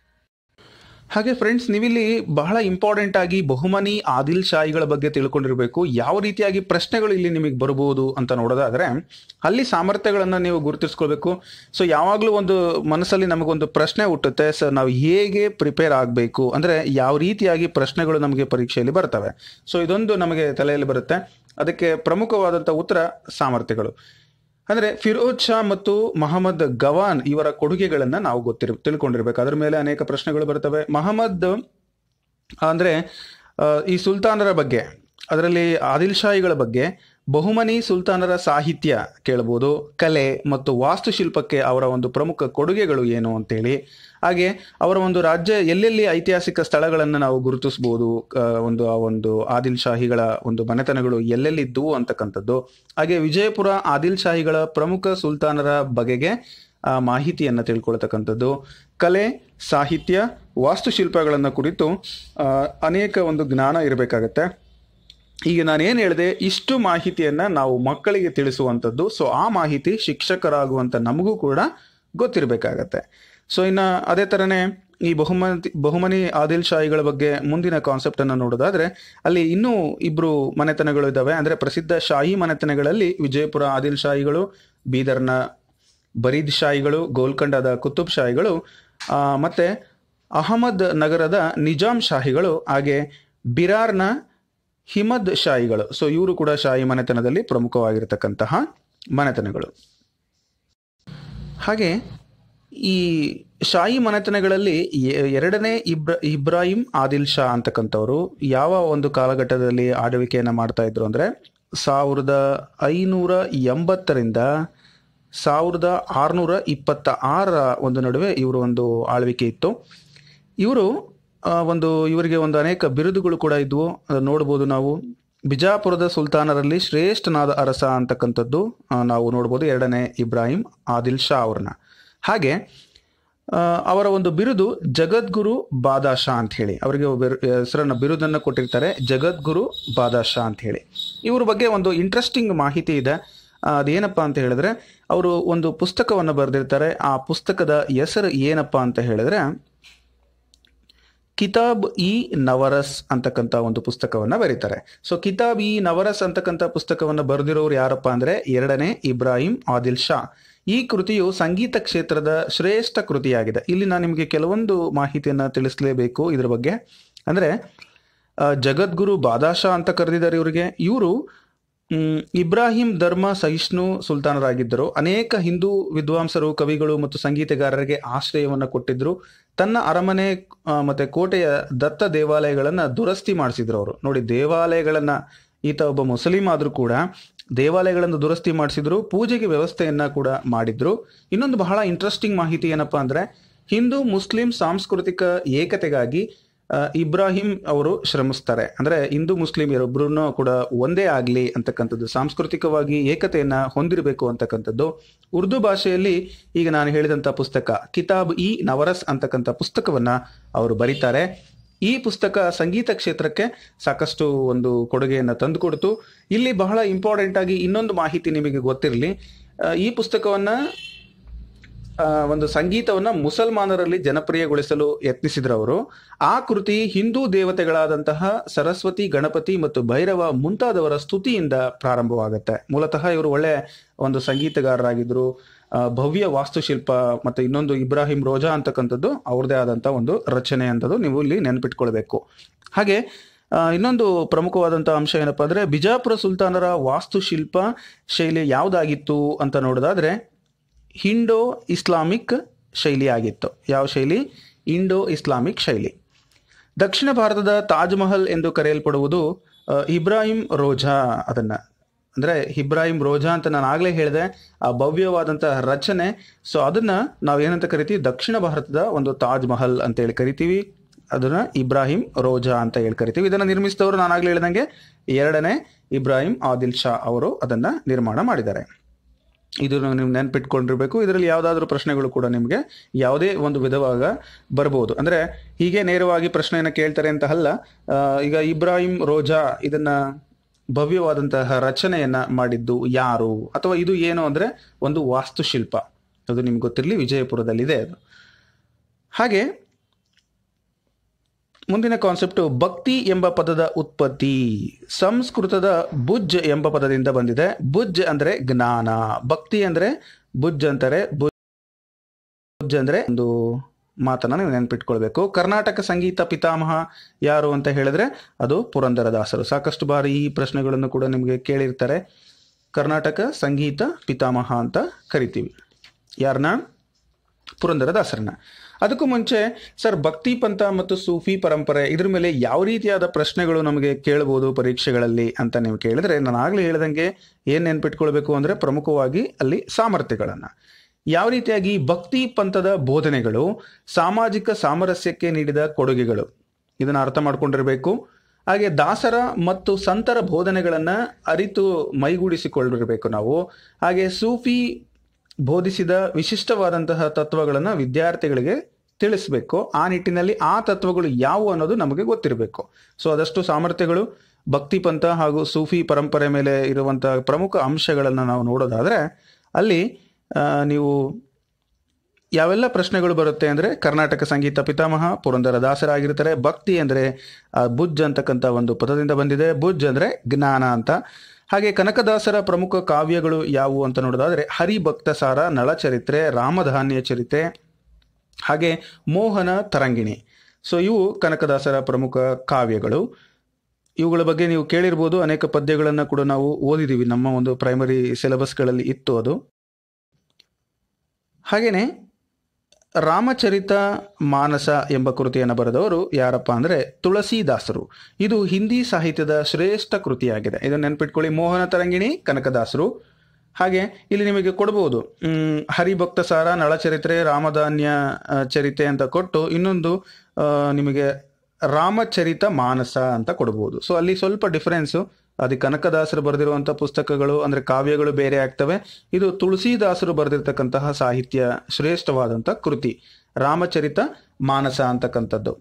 [SPEAKER 1] ಹಾಗೆ ಫ್ರೆಂಡ್ಸ್ ನೀವಿಲ್ಲಿ ಬಹಳ ಇಂಪಾರ್ಟೆಂಟ್ ಆಗಿ ಬಹುಮನಿ ಆದಿಲ್ ಶಾಹಿಗಳ ಬಗ್ಗೆ ತಿಳ್ಕೊಂಡಿರಬೇಕು ಯಾವ ರೀತಿಯಾಗಿ ಪ್ರಶ್ನೆಗಳು ಇಲ್ಲಿ ನಿಮಗೆ ಬರಬಹುದು ಅಂತ ನೋಡೋದಾದ್ರೆ ಅಲ್ಲಿ ಸಾಮರ್ಥ್ಯಗಳನ್ನು ನೀವು ಗುರುತಿಸ್ಕೊಳ್ಬೇಕು ಸೊ ಯಾವಾಗಲೂ ಒಂದು ಮನಸ್ಸಲ್ಲಿ ನಮಗೊಂದು ಪ್ರಶ್ನೆ ಹುಟ್ಟುತ್ತೆ ಸರ್ ನಾವು ಹೇಗೆ ಪ್ರಿಪೇರ್ ಆಗಬೇಕು ಅಂದ್ರೆ ಯಾವ ರೀತಿಯಾಗಿ ಪ್ರಶ್ನೆಗಳು ನಮಗೆ ಪರೀಕ್ಷೆಯಲ್ಲಿ ಬರ್ತವೆ ಸೊ ಇದೊಂದು ನಮಗೆ ತಲೆಯಲ್ಲಿ ಬರುತ್ತೆ ಅದಕ್ಕೆ ಪ್ರಮುಖವಾದಂಥ ಉತ್ತರ ಸಾಮರ್ಥ್ಯಗಳು ಅಂದ್ರೆ ಫಿರೋಜ್ ಶಾ ಮತ್ತು ಮಹಮ್ಮದ್ ಗವಾನ್ ಇವರ ಕೊಡುಗೆಗಳನ್ನ ನಾವು ಗೊತ್ತಿರ ತಿಳ್ಕೊಂಡಿರ್ಬೇಕು ಅದ್ರ ಮೇಲೆ ಅನೇಕ ಪ್ರಶ್ನೆಗಳು ಬರ್ತವೆ ಮಹಮ್ಮದ್ ಅಂದ್ರೆ ಆ, ಈ ಸುಲ್ತಾನರ ಬಗ್ಗೆ ಅದರಲ್ಲಿ ಆದಿಲ್ ಶಾಹಿಗಳ ಬಗ್ಗೆ ಬಹುಮನಿ ಸುಲ್ತಾನರ ಸಾಹಿತ್ಯ ಕೇಳಬಹುದು ಕಲೆ ಮತ್ತು ವಾಸ್ತುಶಿಲ್ಪಕ್ಕೆ ಅವರ ಒಂದು ಪ್ರಮುಖ ಕೊಡುಗೆಗಳು ಏನು ಅಂತೇಳಿ ಹಾಗೆ ಅವರ ಒಂದು ರಾಜ್ಯ ಎಲ್ಲೆಲ್ಲಿ ಐತಿಹಾಸಿಕ ಸ್ಥಳಗಳನ್ನು ನಾವು ಗುರುತಿಸಬಹುದು ಆ, ಒಂದು ಆ ಒಂದು ಆದಿಲ್ ಶಾಹಿಗಳ ಒಂದು ಮನೆತನಗಳು ಎಲ್ಲೆಲ್ಲಿದ್ದವು ಅಂತಕ್ಕಂಥದ್ದು ಹಾಗೆ ವಿಜಯಪುರ ಆದಿಲ್ ಶಾಹಿಗಳ ಪ್ರಮುಖ ಸುಲ್ತಾನರ ಬಗೆಗೆ ಆ ಮಾಹಿತಿಯನ್ನು ತಿಳ್ಕೊಳ್ತಕ್ಕಂಥದ್ದು ಕಲೆ ಸಾಹಿತ್ಯ ವಾಸ್ತುಶಿಲ್ಪಗಳನ್ನು ಕುರಿತು ಆ, ಅನೇಕ ಒಂದು ಜ್ಞಾನ ಇರಬೇಕಾಗತ್ತೆ ಈಗ ನಾನು ಏನು ಹೇಳಿದೆ ಇಷ್ಟು ಮಾಹಿತಿಯನ್ನ ನಾವು ಮಕ್ಕಳಿಗೆ ತಿಳಿಸುವಂಥದ್ದು ಸೊ ಆ ಮಾಹಿತಿ ಶಿಕ್ಷಕರಾಗುವಂತ ನಮಗೂ ಕೂಡ ಗೊತ್ತಿರಬೇಕಾಗತ್ತೆ ಸೊ ಇನ್ನ ಅದೇ ತರನೇ ಈ ಬಹುಮತಿ ಬಹುಮನಿ ಆದಿಲ್ ಶಾಹಿಗಳ ಬಗ್ಗೆ ಮುಂದಿನ ಕಾನ್ಸೆಪ್ಟ್ ಅನ್ನು ನೋಡೋದಾದ್ರೆ ಅಲ್ಲಿ ಇನ್ನೂ ಇಬ್ರು ಮನೆತನಗಳು ಇದಾವೆ ಅಂದ್ರೆ ಪ್ರಸಿದ್ಧ ಶಾಹಿ ಮನೆತನಗಳಲ್ಲಿ ವಿಜಯಪುರ ಆದಿಲ್ ಶಾಹಿಗಳು ಬೀದರ್ನ ಬರೀದ್ ಶಾಹಿಗಳು ಗೋಲ್ಕಂಡದ ಕುತುಬ್ ಶಾಹಿಗಳು ಆ, ಮತ್ತೆ ಅಹಮದ್ ನಗರದ ನಿಜಾಂ ಶಾಹಿಗಳು ಹಾಗೆ ಬಿರಾರ್ನ ಹಿಮದ್ ಶಾಹಿಗಳು ಸೊ ಇವರು ಕೂಡ ಶಾಹಿ ಮನೆತನದಲ್ಲಿ ಪ್ರಮುಖವಾಗಿರತಕ್ಕಂತಹ ಮನೆತನಗಳು ಹಾಗೆ ಈ ಶಾಹಿ ಮನೆತನಗಳಲ್ಲಿ ಎ- ಎರಡನೇ ಇಬ್ರ ಇಬ್ರಾಹಿಂ ಆದಿಲ್ ಶಾ ಅಂತಕ್ಕಂಥವ್ರು ಯಾವ ಒಂದು ಕಾಲಘಟ್ಟದಲ್ಲಿ ಆಳ್ವಿಕೆಯನ್ನ ಮಾಡ್ತಾ ಇದ್ರು ಅಂದ್ರೆ ಸಾವಿರದ ಐನೂರ ಎಂಬತ್ತರಿಂದ ಸಾವಿರದ ಆರುನೂರ ಇಪ್ಪತ್ತ ಆರರ ಒಂದು ನಡುವೆ ಇವರು ಒಂದು ಆಳ್ವಿಕೆ ಇತ್ತು ಇವರು ಆ, ಒಂದು ಇವರಿಗೆ ಒಂದು ಅನೇಕ ಬಿರುದುಗಳು ಕೂಡ ಇದ್ವು ಅದನ್ನ ನೋಡ್ಬೋದು ನಾವು ಬಿಜಾಪುರದ ಸುಲ್ತಾನರಲ್ಲಿ ಶ್ರೇಷ್ಠನಾದ ಅರಸ ಅಂತಕ್ಕಂಥದ್ದು ಆ, ನಾವು ನೋಡ್ಬೋದು ಎರಡನೇ ಇಬ್ರಾಹಿಂ ಆದಿಲ್ ಶಾ ಅವ್ರನ್ನ ಹಾಗೆ ಆ, ಅವರ ಒಂದು ಬಿರುದು ಜಗದ್ಗುರು ಬಾದಾಶಾ ಅಂತ ಹೇಳಿ ಅವರಿಗೆ ಒಬ್ಬ ಹೆಸರನ್ನ ಬಿರುದನ್ನು ಕೊಟ್ಟಿರ್ತಾರೆ ಜಗದ್ಗುರು ಬಾದಾಶಾ ಅಂತ ಹೇಳಿ ಇವ್ರ ಬಗ್ಗೆ ಒಂದು ಇಂಟ್ರೆಸ್ಟಿಂಗ್ ಮಾಹಿತಿ ಇದೆ ಆ, ಅದೇನಪ್ಪ ಅಂತ ಹೇಳಿದ್ರೆ ಅವರು ಒಂದು ಪುಸ್ತಕವನ್ನು ಬರೆದಿರ್ತಾರೆ ಆ ಪುಸ್ತಕದ ಹೆಸರು ಏನಪ್ಪ ಅಂತ ಹೇಳಿದ್ರೆ ಕಿತಾಬ್ ಇ ನವರಸ್ ಅಂತಕ್ಕಂಥ ಒಂದು ಪುಸ್ತಕವನ್ನ ಬರೀತಾರೆ ಸೊ ಕಿತಾಬ್ ಇ ನವರಸ್ ಅಂತಕ್ಕಂಥ ಪುಸ್ತಕವನ್ನ ಬರೆದಿರೋರು ಯಾರಪ್ಪ ಅಂದ್ರೆ ಎರಡನೇ ಇಬ್ರಾಹಿಂ ಆದಿಲ್ ಶಾ ಈ ಕೃತಿಯು ಸಂಗೀತ ಕ್ಷೇತ್ರದ ಶ್ರೇಷ್ಠ ಕೃತಿಯಾಗಿದೆ ಇಲ್ಲಿ ನಾನು ನಿಮಗೆ ಕೆಲವೊಂದು ಮಾಹಿತಿಯನ್ನ ತಿಳಿಸಲೇಬೇಕು ಇದ್ರ ಬಗ್ಗೆ ಅಂದ್ರೆ ಆ, ಜಗದ್ಗುರು ಬಾದಾಶಾ ಅಂತ ಕರೆದಿದ್ದಾರೆ ಇವರಿಗೆ ಇವರು ಮ್, ಇಬ್ರಾಹಿಂ ಧರ್ಮ ಸಹಿಷ್ಣು ಸುಲ್ತಾನರಾಗಿದ್ದರು ಅನೇಕ ಹಿಂದೂ ವಿದ್ವಾಂಸರು ಕವಿಗಳು ಮತ್ತು ಸಂಗೀತಗಾರರಿಗೆ ಆಶ್ರಯವನ್ನು ಕೊಟ್ಟಿದ್ರು ತನ್ನ ಅರಮನೆ ಆ, ಮತ್ತೆ ಕೋಟೆಯ ದತ್ತ ದೇವಾಲಯಗಳನ್ನ ದುರಸ್ತಿ ಮಾಡಿಸಿದ್ರು ಅವರು ನೋಡಿ ದೇವಾಲಯಗಳನ್ನ ಈತ ಒಬ್ಬ ಮುಸ್ಲಿಂ ಆದ್ರೂ ಕೂಡ ದೇವಾಲಯಗಳನ್ನು ದುರಸ್ತಿ ಮಾಡಿಸಿದ್ರು ಪೂಜೆಗೆ ವ್ಯವಸ್ಥೆಯನ್ನ ಕೂಡ ಮಾಡಿದ್ರು ಇನ್ನೊಂದು ಬಹಳ ಇಂಟ್ರೆಸ್ಟಿಂಗ್ ಮಾಹಿತಿ ಏನಪ್ಪಾ ಅಂದ್ರೆ ಹಿಂದೂ ಮುಸ್ಲಿಂ ಸಾಂಸ್ಕೃತಿಕ ಏಕತೆಗಾಗಿ ಆ, ಇಬ್ರಾಹಿಂ ಅವರು ಶ್ರಮಿಸ್ತಾರೆ ಅಂದ್ರೆ ಹಿಂದೂ ಮುಸ್ಲಿಂ ಎರೊಬ್ರು ಕೂಡ ಒಂದೇ ಆಗ್ಲಿ ಅಂತಕ್ಕಂಥದ್ದು ಸಾಂಸ್ಕೃತಿಕವಾಗಿ ಏಕತೆಯನ್ನ ಹೊಂದಿರಬೇಕು ಅಂತಕ್ಕಂಥದ್ದು ಉರ್ದು ಭಾಷೆಯಲ್ಲಿ ಈಗ ನಾನು ಹೇಳಿದಂತ ಪುಸ್ತಕ ಕಿತಾಬ್ ಇ ನವರಸ್ ಅಂತಕ್ಕಂಥ ಪುಸ್ತಕವನ್ನ ಅವರು ಬರೀತಾರೆ ಈ ಪುಸ್ತಕ ಸಂಗೀತ ಕ್ಷೇತ್ರಕ್ಕೆ ಸಾಕಷ್ಟು ಒಂದು ಕೊಡುಗೆಯನ್ನ ತಂದುಕೊಡ್ತು ಇಲ್ಲಿ ಬಹಳ ಇಂಪಾರ್ಟೆಂಟ್ ಆಗಿ ಇನ್ನೊಂದು ಮಾಹಿತಿ ನಿಮಗೆ ಗೊತ್ತಿರಲಿ ಈ ಪುಸ್ತಕವನ್ನ ಆ, ಒಂದು ಸಂಗೀತವನ್ನ ಮುಸಲ್ಮಾನರಲ್ಲಿ ಜನಪ್ರಿಯಗೊಳಿಸಲು ಯತ್ನಿಸಿದ್ರು ಅವರು ಆ ಕೃತಿ ಹಿಂದೂ ದೇವತೆಗಳಾದಂತಹ ಸರಸ್ವತಿ ಗಣಪತಿ ಮತ್ತು ಭೈರವ ಮುಂತಾದವರ ಸ್ತುತಿಯಿಂದ ಪ್ರಾರಂಭವಾಗುತ್ತೆ ಮೂಲತಃ ಇವರು ಒಳ್ಳೆ ಒಂದು ಸಂಗೀತಗಾರರಾಗಿದ್ರು ಆ, ಭವ್ಯ ವಾಸ್ತುಶಿಲ್ಪ ಮತ್ತೆ ಇನ್ನೊಂದು ಇಬ್ರಾಹಿಂ ರೋಜಾ ಅಂತಕ್ಕಂಥದ್ದು ಅವ್ರದೇ ಆದಂತಹ ಒಂದು ರಚನೆ ಅಂತದ್ದು ನೀವು ಇಲ್ಲಿ ನೆನ್ಪಿಟ್ಕೊಳ್ಬೇಕು ಹಾಗೆ ಆ, ಇನ್ನೊಂದು ಪ್ರಮುಖವಾದಂತಹ ಅಂಶ ಏನಪ್ಪಾ ಅಂದ್ರೆ ಬಿಜಾಪುರ ಸುಲ್ತಾನರ ವಾಸ್ತುಶಿಲ್ಪ ಶೈಲಿ ಯಾವ್ದಾಗಿತ್ತು ಅಂತ ನೋಡೋದಾದ್ರೆ ಹಿಂಡೋ ಇಸ್ಲಾಮಿಕ್ ಶೈಲಿ ಆಗಿತ್ತು ಯಾವ ಶೈಲಿ ಇಂಡೋ ಇಸ್ಲಾಮಿಕ್ ಶೈಲಿ ದಕ್ಷಿಣ ಭಾರತದ ತಾಜ್ ಮಹಲ್ ಎಂದು ಕರೆಯಲ್ಪಡುವುದು ಆ, ಇಬ್ರಾಹಿಂ ರೋಜಾ ಅದನ್ನ ಅಂದ್ರೆ ಇಬ್ರಾಹಿಂ ರೋಜಾ ಅಂತ ನಾನು ಆಗ್ಲೇ ಹೇಳಿದೆ ಆ ಭವ್ಯವಾದಂತಹ ರಚನೆ ಸೊ ಅದನ್ನ ನಾವು ಏನಂತ ಕರಿತೀವಿ ದಕ್ಷಿಣ ಭಾರತದ ಒಂದು ತಾಜ್ ಮಹಲ್ ಅಂತ ಹೇಳಿ ಕರಿತೀವಿ ಅದನ್ನ ಇಬ್ರಾಹಿಂ ರೋಜಾ ಅಂತ ಹೇಳಿ ಕರಿತೀವಿ ಇದನ್ನ ನಿರ್ಮಿಸಿದವರು ನಾನು ಆಗ್ಲೇ ಹೇಳ್ದಂಗೆ ಎರಡನೇ ಇಬ್ರಾಹಿಂ ಆದಿಲ್ ಶಾ ಅವರು ಅದನ್ನ ನಿರ್ಮಾಣ ಮಾಡಿದ್ದಾರೆ ಇದು ನೀವು ನೆನ್ಪಿಟ್ಕೊಂಡಿರ್ಬೇಕು ಇದರಲ್ಲಿ ಯಾವುದಾದ್ರೂ ಪ್ರಶ್ನೆಗಳು ಕೂಡ ನಿಮಗೆ ಯಾವುದೇ ಒಂದು ವಿಧವಾಗ ಬರ್ಬೋದು ಅಂದ್ರೆ ಹೀಗೆ ನೇರವಾಗಿ ಪ್ರಶ್ನೆಯನ್ನ ಕೇಳ್ತಾರೆ ಅಂತ ಅಲ್ಲ ಆ, ಈಗ ಇಬ್ರಾಹಿಂ ರೋಜಾ ಇದನ್ನ ಭವ್ಯವಾದಂತಹ ರಚನೆಯನ್ನ ಮಾಡಿದ್ದು ಯಾರು ಅಥವಾ ಇದು ಏನು ಅಂದ್ರೆ ಒಂದು ವಾಸ್ತುಶಿಲ್ಪ ಅದು ನಿಮ್ಗೆ ಗೊತ್ತಿರಲಿ ವಿಜಯಪುರದಲ್ಲಿದೆ ಅದು ಹಾಗೆ ಮುಂದಿನ ಕಾನ್ಸೆಪ್ಟ್ ಭಕ್ತಿ ಎಂಬ ಪದದ ಉತ್ಪತ್ತಿ ಸಂಸ್ಕೃತದ ಬುಜ್ ಎಂಬ ಪದದಿಂದ ಬಂದಿದೆ ಬುಜ್ ಅಂದ್ರೆ ಜ್ಞಾನ ಭಕ್ತಿ ಅಂದ್ರೆ ಬುಜ್ ಅಂತಾರೆ ಬುಜ್ ಅಂದ್ರೆ ಒಂದು ಮಾತನ್ನ ನೀವು ನೆನ್ಪಿಟ್ಕೊಳ್ಬೇಕು ಕರ್ನಾಟಕ ಸಂಗೀತ ಪಿತಾಮಹ ಯಾರು ಅಂತ ಹೇಳಿದ್ರೆ ಅದು ಪುರಂದರದಾಸರು ಸಾಕಷ್ಟು ಬಾರಿ ಈ ಪ್ರಶ್ನೆಗಳನ್ನು ಕೂಡ ನಿಮಗೆ ಕೇಳಿರ್ತಾರೆ ಕರ್ನಾಟಕ ಸಂಗೀತ ಪಿತಾಮಹ ಅಂತ ಕರಿತೀವಿ ಯಾರನ್ನ ಪುರಂದರದಾಸರನ್ನ ಅದಕ್ಕೂ ಮುಂಚೆ ಸರ್ ಭಕ್ತಿ ಪಂಥ ಮತ್ತು ಸೂಫಿ ಪರಂಪರೆ ಇದ್ರ ಮೇಲೆ ಯಾವ ರೀತಿಯಾದ ಪ್ರಶ್ನೆಗಳು ನಮಗೆ ಕೇಳಬಹುದು ಪರೀಕ್ಷೆಗಳಲ್ಲಿ ಅಂತ ನೀವು ಕೇಳಿದ್ರೆ ನಾನು ಆಗ್ಲೇ ಹೇಳ್ದಂಗೆ ಏನ್ ನೆನ್ಪಿಟ್ಕೊಳ್ಬೇಕು ಅಂದ್ರೆ ಪ್ರಮುಖವಾಗಿ ಅಲ್ಲಿ ಸಾಮರ್ಥ್ಯಗಳನ್ನ ಯಾವ ರೀತಿಯಾಗಿ ಭಕ್ತಿ ಪಂಥದ ಬೋಧನೆಗಳು ಸಾಮಾಜಿಕ ಸಾಮರಸ್ಯಕ್ಕೆ ನೀಡಿದ ಕೊಡುಗೆಗಳು ಇದನ್ನ ಅರ್ಥ ಮಾಡ್ಕೊಂಡಿರ್ಬೇಕು ಹಾಗೆ ದಾಸರ ಮತ್ತು ಸಂತರ ಬೋಧನೆಗಳನ್ನ ಅರಿತು ಮೈಗೂಡಿಸಿಕೊಂಡಿರಬೇಕು ನಾವು ಹಾಗೆ ಸೂಫಿ ಬೋಧಿಸಿದ ವಿಶಿಷ್ಟವಾದಂತಹ ತತ್ವಗಳನ್ನು ವಿದ್ಯಾರ್ಥಿಗಳಿಗೆ ತಿಳಿಸ್ಬೇಕು ಆ ನಿಟ್ಟಿನಲ್ಲಿ ಆ ತತ್ವಗಳು ಯಾವುವು ಅನ್ನೋದು ನಮಗೆ ಗೊತ್ತಿರಬೇಕು ಸೊ ಅದಷ್ಟು ಸಾಮರ್ಥ್ಯಗಳು ಭಕ್ತಿ ಪಂಥ ಹಾಗೂ ಸೂಫಿ ಪರಂಪರೆ ಮೇಲೆ ಇರುವಂತಹ ಪ್ರಮುಖ ಅಂಶಗಳನ್ನು ನಾವು ನೋಡೋದಾದ್ರೆ ಅಲ್ಲಿ ಆ, ನೀವು ಯಾವೆಲ್ಲ ಪ್ರಶ್ನೆಗಳು ಬರುತ್ತೆ ಅಂದ್ರೆ ಕರ್ನಾಟಕ ಸಂಗೀತ ಪಿತಾಮಹ ಪುರಂದರ ದಾಸರಾಗಿರ್ತಾರೆ ಭಕ್ತಿ ಅಂದ್ರೆ ಆ, ಬುಜ್ ಅಂತಕ್ಕಂಥ ಒಂದು ಪದದಿಂದ ಬಂದಿದೆ ಬುಜ್ ಅಂದ್ರೆ ಜ್ಞಾನ ಅಂತ ಹಾಗೆ ಕನಕದಾಸರ ಪ್ರಮುಖ ಕಾವ್ಯಗಳು ಯಾವುವು ಅಂತ ನೋಡೋದಾದ್ರೆ ಹರಿಭಕ್ತ ಸಾರ ನಳಚರಿತ್ರೆ ರಾಮಧಾನ್ಯ ಚರಿತೆ ಹಾಗೆ ಮೋಹನ ತರಂಗಿಣಿ ಸೊ ಇವು ಕನಕದಾಸರ ಪ್ರಮುಖ ಕಾವ್ಯಗಳು ಇವುಗಳ ಬಗ್ಗೆ ನೀವು ಕೇಳಿರ್ಬೋದು ಅನೇಕ ಪದ್ಯಗಳನ್ನು ಕೂಡ ನಾವು ಓದಿದ್ದೀವಿ ನಮ್ಮ ಒಂದು ಪ್ರೈಮರಿ ಸಿಲೆಬಸ್ಗಳಲ್ಲಿ ಇತ್ತು ಅದು ಹಾಗೇನೆ ರಾಮಚರಿತ ಮಾನಸ ಎಂಬ ಕೃತಿಯನ್ನು ಬರೆದವರು ಯಾರಪ್ಪ ಅಂದರೆ ತುಳಸಿದಾಸರು ಇದು ಹಿಂದಿ ಸಾಹಿತ್ಯದ ಶ್ರೇಷ್ಠ ಕೃತಿಯಾಗಿದೆ ಇದನ್ನು ನೆನ್ಪಿಟ್ಕೊಳ್ಳಿ ಮೋಹನ ತರಂಗಿಣಿ ಕನಕದಾಸರು ಹಾಗೆ ಇಲ್ಲಿ ನಿಮಗೆ ಕೊಡ್ಬೋದು ಮ್, ಹರಿಭಕ್ತ ಸಾರ ನಳಚರಿತ್ರೆ ರಾಮಧಾನ್ಯ ಆ, ಚರಿತೆ ಅಂತ ಕೊಟ್ಟು ಇನ್ನೊಂದು ಆ, ನಿಮಗೆ ರಾಮಚರಿತ ಮಾನಸ ಅಂತ ಕೊಡ್ಬೋದು ಸೊ ಅಲ್ಲಿ ಸ್ವಲ್ಪ ಡಿಫರೆನ್ಸು ಅದು ಕನಕದಾಸರು ಬರೆದಿರುವಂಥ ಪುಸ್ತಕಗಳು ಅಂದ್ರೆ ಕಾವ್ಯಗಳು ಬೇರೆ ಆಗ್ತವೆ ಇದು ತುಳಸಿದಾಸರು ಬರೆದಿರ್ತಕ್ಕಂತಹ ಸಾಹಿತ್ಯ ಶ್ರೇಷ್ಠವಾದಂಥ ಕೃತಿ ರಾಮಚರಿತ ಮಾನಸ ಅಂತಕ್ಕಂಥದ್ದು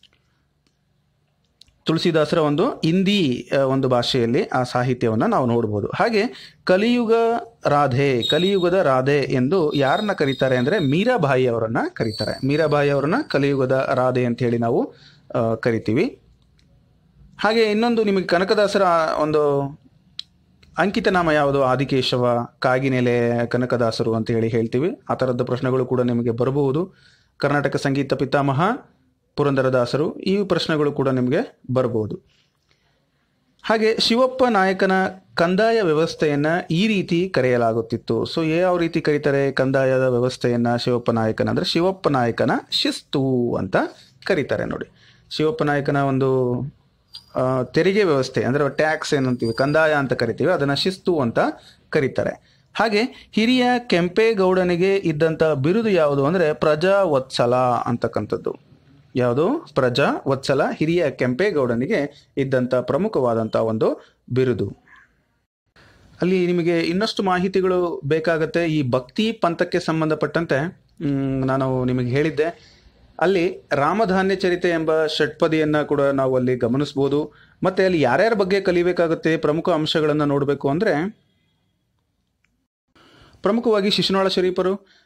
[SPEAKER 1] ತುಳಸಿದಾಸರ ಒಂದು ಹಿಂದಿ ಆ, ಒಂದು ಭಾಷೆಯಲ್ಲಿ ಆ ಸಾಹಿತ್ಯವನ್ನು ನಾವು ನೋಡ್ಬೋದು ಹಾಗೆ ಕಲಿಯುಗ ರಾಧೆ ಕಲಿಯುಗದ ರಾಧೆ ಎಂದು ಯಾರನ್ನ ಕರೀತಾರೆ ಅಂದ್ರೆ ಮೀರಾಬಾಯಿ ಅವರನ್ನ ಕರೀತಾರೆ ಮೀರಾಬಾಯಿ ಅವರನ್ನ ಕಲಿಯುಗದ ರಾಧೆ ಅಂತ ಹೇಳಿ ನಾವು ಆ, ಕರಿತೀವಿ ಹಾಗೆ ಇನ್ನೊಂದು ನಿಮಗೆ ಕನಕದಾಸರ ಒಂದು ಅಂಕಿತ ನಾಮ ಯಾವುದು ಆದಿಕೇಶವ ಕಾಗಿನೆಲೆ ಕನಕದಾಸರು ಅಂತ ಹೇಳಿ ಹೇಳ್ತೀವಿ ಆ ಥರದ ಪ್ರಶ್ನೆಗಳು ಕೂಡ ನಿಮಗೆ ಬರಬಹುದು ಕರ್ನಾಟಕ ಸಂಗೀತ ಪಿತಾಮಹ ಪುರಂದರದಾಸರು ಈ ಪ್ರಶ್ನೆಗಳು ಕೂಡ ನಿಮಗೆ ಬರಬಹುದು ಹಾಗೆ ಶಿವಪ್ಪ ನಾಯಕನ ಕಂದಾಯ ವ್ಯವಸ್ಥೆಯನ್ನ ಈ ರೀತಿ ಕರೆಯಲಾಗುತ್ತಿತ್ತು ಸೊ ಯಾವ ರೀತಿ ಕರೀತಾರೆ ಕಂದಾಯದ ವ್ಯವಸ್ಥೆಯನ್ನ ಶಿವಪ್ಪ ನಾಯಕನ ಅಂದ್ರೆ ಶಿವಪ್ಪ ನಾಯಕನ ಶಿಸ್ತು ಅಂತ ಕರೀತಾರೆ ನೋಡಿ ಶಿವಪ್ಪ ನಾಯಕನ ಒಂದು ಆ, ತೆರಿಗೆ ವ್ಯವಸ್ಥೆ ಅಂದ್ರೆ ಟ್ಯಾಕ್ಸ್ ಏನಂತೀವಿ ಕಂದಾಯ ಅಂತ ಕರಿತೀವಿ ಅದನ್ನ ಶಿಸ್ತು ಅಂತ ಕರೀತಾರೆ ಹಾಗೆ ಹಿರಿಯ ಕೆಂಪೇಗೌಡನಿಗೆ ಇದ್ದಂತ ಬಿರುದು ಯಾವುದು ಅಂದ್ರೆ ಪ್ರಜಾ ವತ್ಸಲ ಅಂತಕ್ಕಂಥದ್ದು ಯಾವುದು ಪ್ರಜಾ ವತ್ಸಲ ಹಿರಿಯ ಕೆಂಪೇಗೌಡನಿಗೆ ಇದ್ದಂತ ಪ್ರಮುಖವಾದಂತ ಒಂದು ಬಿರುದು ಅಲ್ಲಿ ನಿಮಗೆ ಇನ್ನಷ್ಟು ಮಾಹಿತಿಗಳು ಬೇಕಾಗತ್ತೆ ಈ ಭಕ್ತಿ ಪಂಥಕ್ಕೆ ಸಂಬಂಧಪಟ್ಟಂತೆ ಮ್, ನಾನು ನಿಮಗೆ ಹೇಳಿದ್ದೆ ಅಲ್ಲಿ ರಾಮಧಾನ್ಯ ಚರಿತೆ ಎಂಬ ಷಟ್ಪದಿಯನ್ನ ಕೂಡ ನಾವು ಅಲ್ಲಿ ಗಮನಿಸ್ಬೋದು ಮತ್ತೆ ಅಲ್ಲಿ ಯಾರ್ಯಾರ ಬಗ್ಗೆ ಕಲಿಬೇಕಾಗುತ್ತೆ ಪ್ರಮುಖ ಅಂಶಗಳನ್ನು ನೋಡಬೇಕು ಅಂದ್ರೆ ಪ್ರಮುಖವಾಗಿ ಶಿಶುನಾಳ ಶರೀಫರು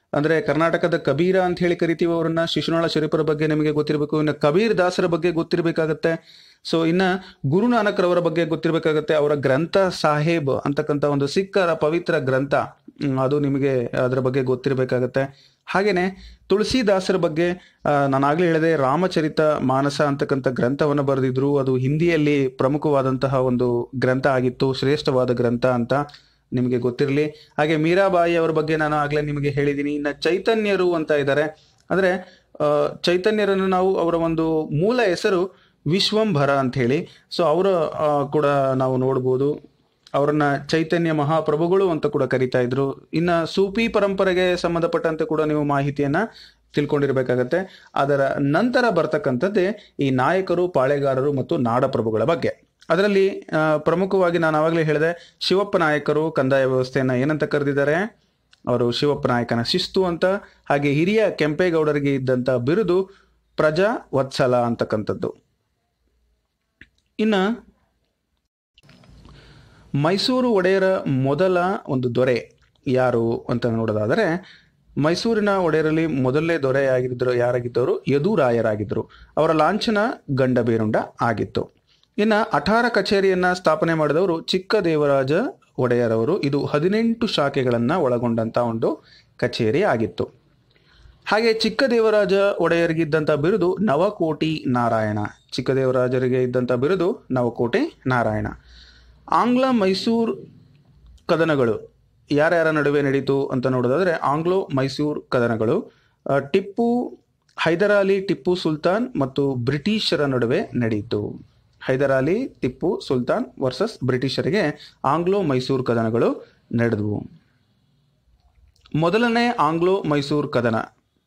[SPEAKER 1] ಅಂದ್ರೆ ಕರ್ನಾಟಕದ ಕಬೀರ ಅಂತ ಹೇಳಿ ಕರಿತೀವಿ ಅವರನ್ನ ಶಿಶುನಾಳ ಶರೀಫರ ಬಗ್ಗೆ ನಿಮಗೆ ಗೊತ್ತಿರಬೇಕು ಇನ್ನು ಕಬೀರ್ ದಾಸರ ಬಗ್ಗೆ ಗೊತ್ತಿರಬೇಕಾಗತ್ತೆ ಸೊ ಇನ್ನ ಗುರುನಾನಕರವರ ಬಗ್ಗೆ ಗೊತ್ತಿರಬೇಕಾಗತ್ತೆ ಅವರ ಗ್ರಂಥ ಸಾಹೇಬ್ ಅಂತಕ್ಕಂಥ ಒಂದು ಸಿಖ್ಖರ ಪವಿತ್ರ ಗ್ರಂಥ ಹ್ಮ್, ಅದು ನಿಮಗೆ ಅದರ ಬಗ್ಗೆ ಗೊತ್ತಿರಬೇಕಾಗತ್ತೆ ಹಾಗೇನೆ ತುಳಸಿದಾಸರ ಬಗ್ಗೆ ಆ, ನಾನಾಗ್ಲೇ ಹೇಳಿದೆ ರಾಮಚರಿತ ಮಾನಸ ಅಂತಕ್ಕಂಥ ಗ್ರಂಥವನ್ನು ಬರೆದಿದ್ರು ಅದು ಹಿಂದಿಯಲ್ಲಿ ಪ್ರಮುಖವಾದಂತಹ ಒಂದು ಗ್ರಂಥ ಆಗಿತ್ತು ಶ್ರೇಷ್ಠವಾದ ಗ್ರಂಥ ಅಂತ ನಿಮಗೆ ಗೊತ್ತಿರಲಿ ಹಾಗೆ ಮೀರಾಬಾಯಿ ಅವರ ಬಗ್ಗೆ ನಾನು ಆಗ್ಲೇ ನಿಮಗೆ ಹೇಳಿದ್ದೀನಿ ಇನ್ನು ಚೈತನ್ಯರು ಅಂತ ಇದ್ದಾರೆ ಅಂದ್ರೆ ಆ, ಚೈತನ್ಯರನ್ನು ನಾವು ಅವರ ಒಂದು ಮೂಲ ಹೆಸರು ವಿಶ್ವಂಭರ ಅಂತ ಹೇಳಿ ಸೊ ಅವರ ಆ, ಕೂಡ ನಾವು ನೋಡ್ಬೋದು ಅವರನ್ನ ಚೈತನ್ಯ ಮಹಾಪ್ರಭುಗಳು ಅಂತ ಕೂಡ ಕರಿತಾ ಇದ್ರು ಇನ್ನ ಸೂಫಿ ಪರಂಪರೆಗೆ ಸಂಬಂಧಪಟ್ಟಂತೆ ಕೂಡ ನೀವು ಮಾಹಿತಿಯನ್ನ ತಿಳ್ಕೊಂಡಿರ್ಬೇಕಾಗತ್ತೆ ಅದರ ನಂತರ ಬರ್ತಕ್ಕಂಥದ್ದೇ ಈ ನಾಯಕರು ಪಾಳೆಗಾರರು ಮತ್ತು ನಾಡಪ್ರಭುಗಳ ಬಗ್ಗೆ ಅದರಲ್ಲಿ ಆ, ಪ್ರಮುಖವಾಗಿ ನಾನು ಆವಾಗಲೇ ಹೇಳಿದೆ ಶಿವಪ್ಪ ನಾಯಕರು ಕಂದಾಯ ವ್ಯವಸ್ಥೆಯನ್ನ ಏನಂತ ಕರೆದಿದ್ದಾರೆ ಅವರು ಶಿವಪ್ಪ ನಾಯಕನ ಶಿಸ್ತು ಅಂತ ಹಾಗೆ ಹಿರಿಯ ಕೆಂಪೇಗೌಡರಿಗೆ ಇದ್ದಂತ ಬಿರುದು ಪ್ರಜಾ ವತ್ಸಲ ಅಂತಕ್ಕಂಥದ್ದು ಇನ್ನ ಮೈಸೂರು ಒಡೆಯರ ಮೊದಲ ಒಂದು ದೊರೆ ಯಾರು ಅಂತ ನೋಡೋದಾದರೆ ಮೈಸೂರಿನ ಒಡೆಯರಲ್ಲಿ ಮೊದಲನೇ ದೊರೆಯಾಗಿದ್ದರು ಯಾರಾಗಿದ್ದವರು ಯದುರಾಯರಾಗಿದ್ದರು ಅವರ ಲಾಂಛನ ಗಂಡಬೇರುಂಡ ಆಗಿತ್ತು ಇನ್ನು ಅಠಾರ ಕಚೇರಿಯನ್ನ ಸ್ಥಾಪನೆ ಮಾಡಿದವರು ಚಿಕ್ಕ ದೇವರಾಜ ಒಡೆಯರವರು ಇದು ಹದಿನೆಂಟು ಶಾಖೆಗಳನ್ನ ಒಳಗೊಂಡಂತ ಒಂದು ಕಚೇರಿ ಆಗಿತ್ತು ಹಾಗೆ ಚಿಕ್ಕದೇವರಾಜ ಒಡೆಯರಿಗೆ ಇದ್ದಂಥ ಬಿರುದು ನವಕೋಟಿ ನಾರಾಯಣ ಚಿಕ್ಕದೇವರಾಜರಿಗೆ ಇದ್ದಂಥ ಬಿರುದು ನವಕೋಟಿ ನಾರಾಯಣ ಆಂಗ್ಲ ಮೈಸೂರು ಕದನಗಳು ಯಾರ್ಯಾರ ನಡುವೆ ನಡೀತು ಅಂತ ನೋಡೋದಾದ್ರೆ ಆಂಗ್ಲೋ ಮೈಸೂರು ಕದನಗಳು ಆ, ಟಿಪ್ಪು ಹೈದರಾಲಿ ಟಿಪ್ಪು ಸುಲ್ತಾನ್ ಮತ್ತು ಬ್ರಿಟಿಷರ ನಡುವೆ ನಡೆಯಿತು ಹೈದರಾಲಿ ಟಿಪ್ಪು ಸುಲ್ತಾನ್ ವರ್ಸಸ್ ಬ್ರಿಟಿಷರಿಗೆ ಆಂಗ್ಲೋ ಮೈಸೂರು ಕದನಗಳು ನಡೆದವು ಮೊದಲನೇ ಆಂಗ್ಲೋ ಮೈಸೂರು ಕದನ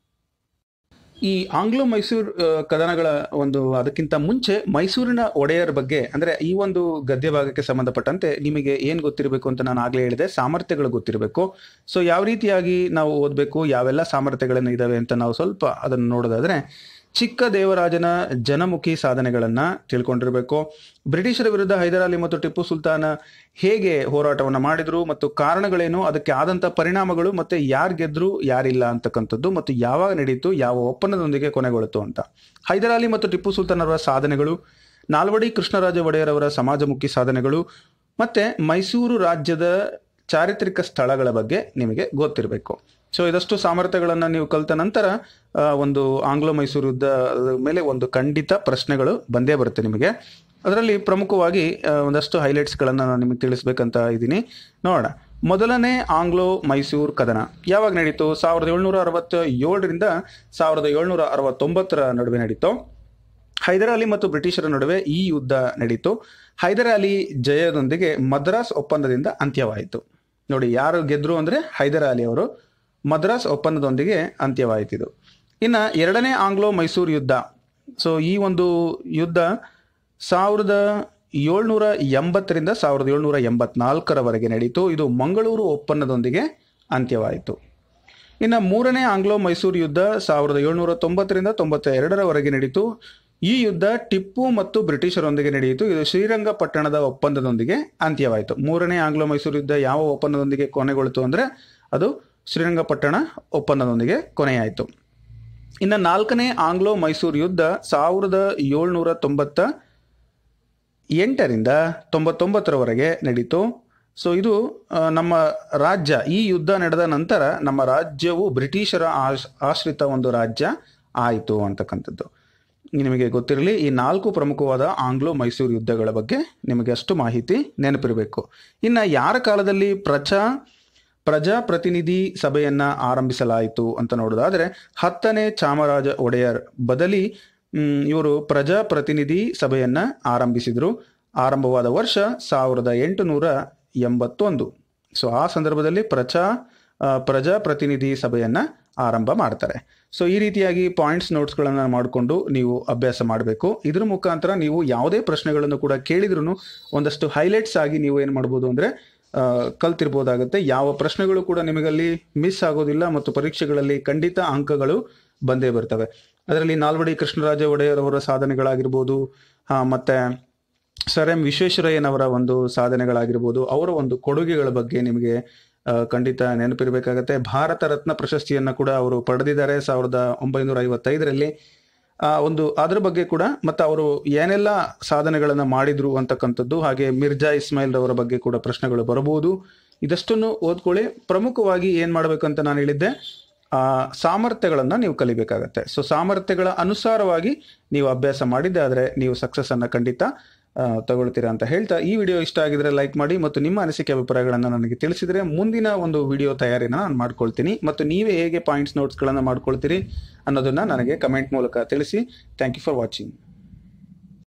[SPEAKER 1] ಈ ಆಂಗ್ಲೋ ಮೈಸೂರು ಆ, ಕದನಗಳ ಒಂದು ಅದಕ್ಕಿಂತ ಮುಂಚೆ ಮೈಸೂರಿನ ಒಡೆಯರ ಬಗ್ಗೆ ಅಂದ್ರೆ ಈ ಒಂದು ಗದ್ಯ ಭಾಗಕ್ಕೆ ಸಂಬಂಧಪಟ್ಟಂತೆ ನಿಮಗೆ ಏನ್ ಗೊತ್ತಿರಬೇಕು ಅಂತ ನಾನು ಆಗ್ಲೇ ಹೇಳಿದೆ ಸಾಮರ್ಥ್ಯಗಳು ಗೊತ್ತಿರಬೇಕು ಸೊ ಯಾವ ರೀತಿಯಾಗಿ ನಾವು ಓದಬೇಕು ಯಾವೆಲ್ಲ ಸಾಮರ್ಥ್ಯಗಳನ್ನು ಇದಾವೆ ಅಂತ ನಾವು ಸ್ವಲ್ಪ ಅದನ್ನು ನೋಡೋದಾದ್ರೆ ಚಿಕ್ಕ ದೇವರಾಜನ ಜನಮುಖಿ ಸಾಧನೆಗಳನ್ನ ತಿಳ್ಕೊಂಡಿರಬೇಕು ಬ್ರಿಟಿಷರ ವಿರುದ್ಧ ಹೈದರಾಲಿ ಮತ್ತು ಟಿಪ್ಪು ಸುಲ್ತಾನ ಹೇಗೆ ಹೋರಾಟವನ್ನ ಮಾಡಿದ್ರು ಮತ್ತು ಕಾರಣಗಳೇನು ಅದಕ್ಕೆ ಆದಂತ ಪರಿಣಾಮಗಳು ಮತ್ತೆ ಯಾರು ಗೆದ್ರು ಯಾರಿಲ್ಲ ಅಂತಕ್ಕಂಥದ್ದು ಮತ್ತು ಯಾವಾಗ ನಡೀತು ಯಾವ ಒಪ್ಪಂದದೊಂದಿಗೆ ಕೊನೆಗೊಳ್ತು ಅಂತ ಹೈದರಾಲಿ ಮತ್ತು ಟಿಪ್ಪು ಸುಲ್ತಾನರ ಸಾಧನೆಗಳು ನಾಲ್ವಡಿ ಕೃಷ್ಣರಾಜ ಒಡೆಯರವರ ಸಮಾಜಮುಖಿ ಸಾಧನೆಗಳು ಮತ್ತೆ ಮೈಸೂರು ರಾಜ್ಯದ ಚಾರಿತ್ರಿಕ ಸ್ಥಳಗಳ ಬಗ್ಗೆ ನಿಮಗೆ ಗೊತ್ತಿರಬೇಕು ಸೊ ಇದಷ್ಟು ಸಾಮರ್ಥ್ಯಗಳನ್ನು ನೀವು ಕಲಿತ ನಂತರ ಆ, ಒಂದು ಆಂಗ್ಲೋ ಮೈಸೂರು ಯುದ್ಧದ ಮೇಲೆ ಒಂದು ಖಂಡಿತ ಪ್ರಶ್ನೆಗಳು ಬಂದೇ ಬರುತ್ತೆ ನಿಮಗೆ ಅದರಲ್ಲಿ ಪ್ರಮುಖವಾಗಿ ಆ, ಒಂದಷ್ಟು ಹೈಲೈಟ್ಸ್ಗಳನ್ನು ನಾನು ನಿಮಗೆ ತಿಳಿಸ್ಬೇಕಂತ ಇದ್ದೀನಿ ನೋಡೋಣ ಮೊದಲನೇ ಆಂಗ್ಲೋ ಮೈಸೂರು ಕದನ ಯಾವಾಗ ನಡೀತು ಸಾವಿರದ ಏಳ್ನೂರ ಅರವತ್ತ ಏಳರಿಂದ ಸಾವಿರದ ಏಳ್ನೂರ ಅರವತ್ತೊಂಬತ್ತರ ನಡುವೆ ನಡೀತು ಹೈದರಾಲಿ ಮತ್ತು ಬ್ರಿಟಿಷರ ನಡುವೆ ಈ ಯುದ್ಧ ನಡೀತು ಹೈದರಾಲಿ ಜಯದೊಂದಿಗೆ ಮದ್ರಾಸ್ ಒಪ್ಪಂದದಿಂದ ಅಂತ್ಯವಾಯಿತು ನೋಡಿ ಯಾರು ಗೆದ್ರು ಅಂದ್ರೆ ಹೈದರಾಲಿ ಅವರು ಮದ್ರಾಸ್ ಒಪ್ಪಂದದೊಂದಿಗೆ ಅಂತ್ಯವಾಯಿತಿದು ಇನ್ನ ಎರಡನೇ ಆಂಗ್ಲೋ ಮೈಸೂರು ಯುದ್ಧ ಸೊ ಈ ಒಂದು ಯುದ್ಧ ಸಾವಿರದ ಏಳ್ನೂರ ಎಂಬತ್ತರಿಂದ ಸಾವಿರದ ಏಳ್ನೂರ ಎಂಬತ್ನಾಲ್ಕರವರೆಗೆ ನಡೀತು ಇದು ಮಂಗಳೂರು ಒಪ್ಪಂದದೊಂದಿಗೆ ಅಂತ್ಯವಾಯಿತು ಇನ್ನು ಮೂರನೇ ಆಂಗ್ಲೋ ಮೈಸೂರು ಯುದ್ಧ ಸಾವಿರದ ಏಳ್ನೂರ ತೊಂಬತ್ತರಿಂದ ತೊಂಬತ್ತ ಎರಡರವರೆಗೆ ನಡೀತು ಈ ಯುದ್ಧ ಟಿಪ್ಪು ಮತ್ತು ಬ್ರಿಟಿಷರೊಂದಿಗೆ ನಡೆಯಿತು ಇದು ಶ್ರೀರಂಗಪಟ್ಟಣದ ಒಪ್ಪಂದದೊಂದಿಗೆ ಅಂತ್ಯವಾಯಿತು ಮೂರನೇ ಆಂಗ್ಲೋ ಮೈಸೂರು ಯುದ್ಧ ಯಾವ ಒಪ್ಪಂದದೊಂದಿಗೆ ಕೊನೆಗೊಳ್ತು ಅಂದ್ರೆ ಅದು ಶ್ರೀರಂಗಪಟ್ಟಣ ಒಪ್ಪಂದದೊಂದಿಗೆ ಕೊನೆಯಾಯಿತು ಇನ್ನು ನಾಲ್ಕನೇ ಆಂಗ್ಲೋ ಮೈಸೂರು ಯುದ್ಧ ಸಾವಿರದ ಏಳ್ನೂರ ತೊಂಬತ್ತ ಎಂಟರಿಂದ ತೊಂಬತ್ತೊಂಬತ್ತರವರೆಗೆ ನಡೀತು ಸೊ ಇದು ಆ, ನಮ್ಮ ರಾಜ್ಯ ಈ ಯುದ್ಧ ನಡೆದ ನಂತರ ನಮ್ಮ ರಾಜ್ಯವು ಬ್ರಿಟಿಷರ ಆಶ್ ಆಶ್ರಿತ ಒಂದು ರಾಜ್ಯ ಆಯಿತು ಅಂತಕ್ಕಂಥದ್ದು ನಿಮಗೆ ಗೊತ್ತಿರಲಿ ಈ ನಾಲ್ಕು ಪ್ರಮುಖವಾದ ಆಂಗ್ಲೋ ಮೈಸೂರು ಯುದ್ಧಗಳ ಬಗ್ಗೆ ನಿಮಗೆ ಅಷ್ಟು ಮಾಹಿತಿ ನೆನಪಿರಬೇಕು ಇನ್ನು ಯಾರ ಕಾಲದಲ್ಲಿ ಪ್ರಜಾ ಪ್ರಜಾಪ್ರತಿನಿಧಿ ಸಭೆಯನ್ನ ಆರಂಭಿಸಲಾಯಿತು ಅಂತ ನೋಡೋದಾದ್ರೆ ಹತ್ತನೇ ಚಾಮರಾಜ ಒಡೆಯರ್ ಬದಲಿ ಮ್, ಇವರು ಪ್ರಜಾಪ್ರತಿನಿಧಿ ಸಭೆಯನ್ನ ಆರಂಭಿಸಿದ್ರು ಆರಂಭವಾದ ವರ್ಷ ಸಾವಿರದ ಎಂಟುನೂರ ಎಂಬತ್ತೊಂದು ಸೊ ಆ ಸಂದರ್ಭದಲ್ಲಿ ಪ್ರಜಾ ಆ, ಪ್ರಜಾಪ್ರತಿನಿಧಿ ಸಭೆಯನ್ನ ಆರಂಭ ಮಾಡ್ತಾರೆ ಸೊ ಈ ರೀತಿಯಾಗಿ ಪಾಯಿಂಟ್ಸ್ ನೋಟ್ಸ್ಗಳನ್ನು ಮಾಡಿಕೊಂಡು ನೀವು ಅಭ್ಯಾಸ ಮಾಡಬೇಕು ಇದ್ರ ಮುಖಾಂತರ ನೀವು ಯಾವುದೇ ಪ್ರಶ್ನೆಗಳನ್ನು ಕೂಡ ಕೇಳಿದ್ರು ಒಂದಷ್ಟು ಹೈಲೈಟ್ಸ್ ಆಗಿ ನೀವು ಏನು ಮಾಡ್ಬೋದು ಅಂದರೆ ಕಲ್ತಿರ್ಬೋದಾಗುತ್ತೆ ಯಾವ ಪ್ರಶ್ನೆಗಳು ಕೂಡ ನಿಮಗಲ್ಲಿ ಮಿಸ್ ಆಗೋದಿಲ್ಲ ಮತ್ತು ಪರೀಕ್ಷೆಗಳಲ್ಲಿ ಖಂಡಿತ ಅಂಕಗಳು ಬಂದೇ ಬರ್ತವೆ ಅದರಲ್ಲಿ ನಾಲ್ವಡಿ ಕೃಷ್ಣರಾಜ ಒಡೆಯರ್ ಅವರ ಸಾಧನೆಗಳಾಗಿರ್ಬೋದು ಆ, ಮತ್ತೆ ಸರ್ ಎಂ ವಿಶ್ವೇಶ್ವರಯ್ಯನವರ ಒಂದು ಸಾಧನೆಗಳಾಗಿರ್ಬೋದು ಅವರ ಒಂದು ಕೊಡುಗೆಗಳ ಬಗ್ಗೆ ನಿಮಗೆ ಆ, ಖಂಡಿತ ನೆನಪಿರಬೇಕಾಗತ್ತೆ ಭಾರತ ರತ್ನ ಪ್ರಶಸ್ತಿಯನ್ನ ಕೂಡ ಅವರು ಪಡೆದಿದ್ದಾರೆ ಸಾವಿರದ ಒಂಬೈನೂರ ಐವತ್ತೈದರಲ್ಲಿ ಆ ಒಂದು ಅದ್ರ ಬಗ್ಗೆ ಕೂಡ ಮತ್ತೆ ಅವರು ಏನೆಲ್ಲ ಸಾಧನೆಗಳನ್ನ ಮಾಡಿದ್ರು ಅಂತಕ್ಕಂಥದ್ದು ಹಾಗೆ ಮಿರ್ಜಾ ಇಸ್ಮಾಯಿಲ್ ಅವರ ಬಗ್ಗೆ ಕೂಡ ಪ್ರಶ್ನೆಗಳು ಬರಬಹುದು ಇದಷ್ಟನ್ನು ಓದ್ಕೊಳ್ಳಿ ಪ್ರಮುಖವಾಗಿ ಏನ್ ಮಾಡ್ಬೇಕಂತ ನಾನು ಹೇಳಿದ್ದೆ ಆ ಸಾಮರ್ಥ್ಯಗಳನ್ನ ನೀವು ಕಲಿಬೇಕಾಗತ್ತೆ ಸೊ ಸಾಮರ್ಥ್ಯಗಳ ಅನುಸಾರವಾಗಿ ನೀವು ಅಭ್ಯಾಸ ಮಾಡಿದ್ದೆ ಆದ್ರೆ ನೀವು ಸಕ್ಸಸ್ ಅನ್ನ ಖಂಡಿತ ಆ, ತಗೊಳ್ತೀರಾ ಅಂತ ಹೇಳ್ತಾ ಈ ವಿಡಿಯೋ ಇಷ್ಟ ಆಗಿದ್ರೆ ಲೈಕ್ ಮಾಡಿ ಮತ್ತು ನಿಮ್ಮ ಅನಿಸಿಕೆ ಅಭಿಪ್ರಾಯಗಳನ್ನ ನನಗೆ ತಿಳಿಸಿದ್ರೆ ಮುಂದಿನ ಒಂದು ವಿಡಿಯೋ ತಯಾರಿನ ನಾನು ಮಾಡ್ಕೊಳ್ತೀನಿ ಮತ್ತು ನೀವೇ ಹೇಗೆ ಪಾಯಿಂಟ್ಸ್ ನೋಟ್ಸ್ಗಳನ್ನ ಮಾಡ್ಕೊಳ್ತೀರಿ ಅನ್ನೋದನ್ನ ನನಗೆ ಕಮೆಂಟ್ ಮೂಲಕ ತಿಳಿಸಿ ಥ್ಯಾಂಕ್ ಯು ಫಾರ್ ವಾಚಿಂಗ್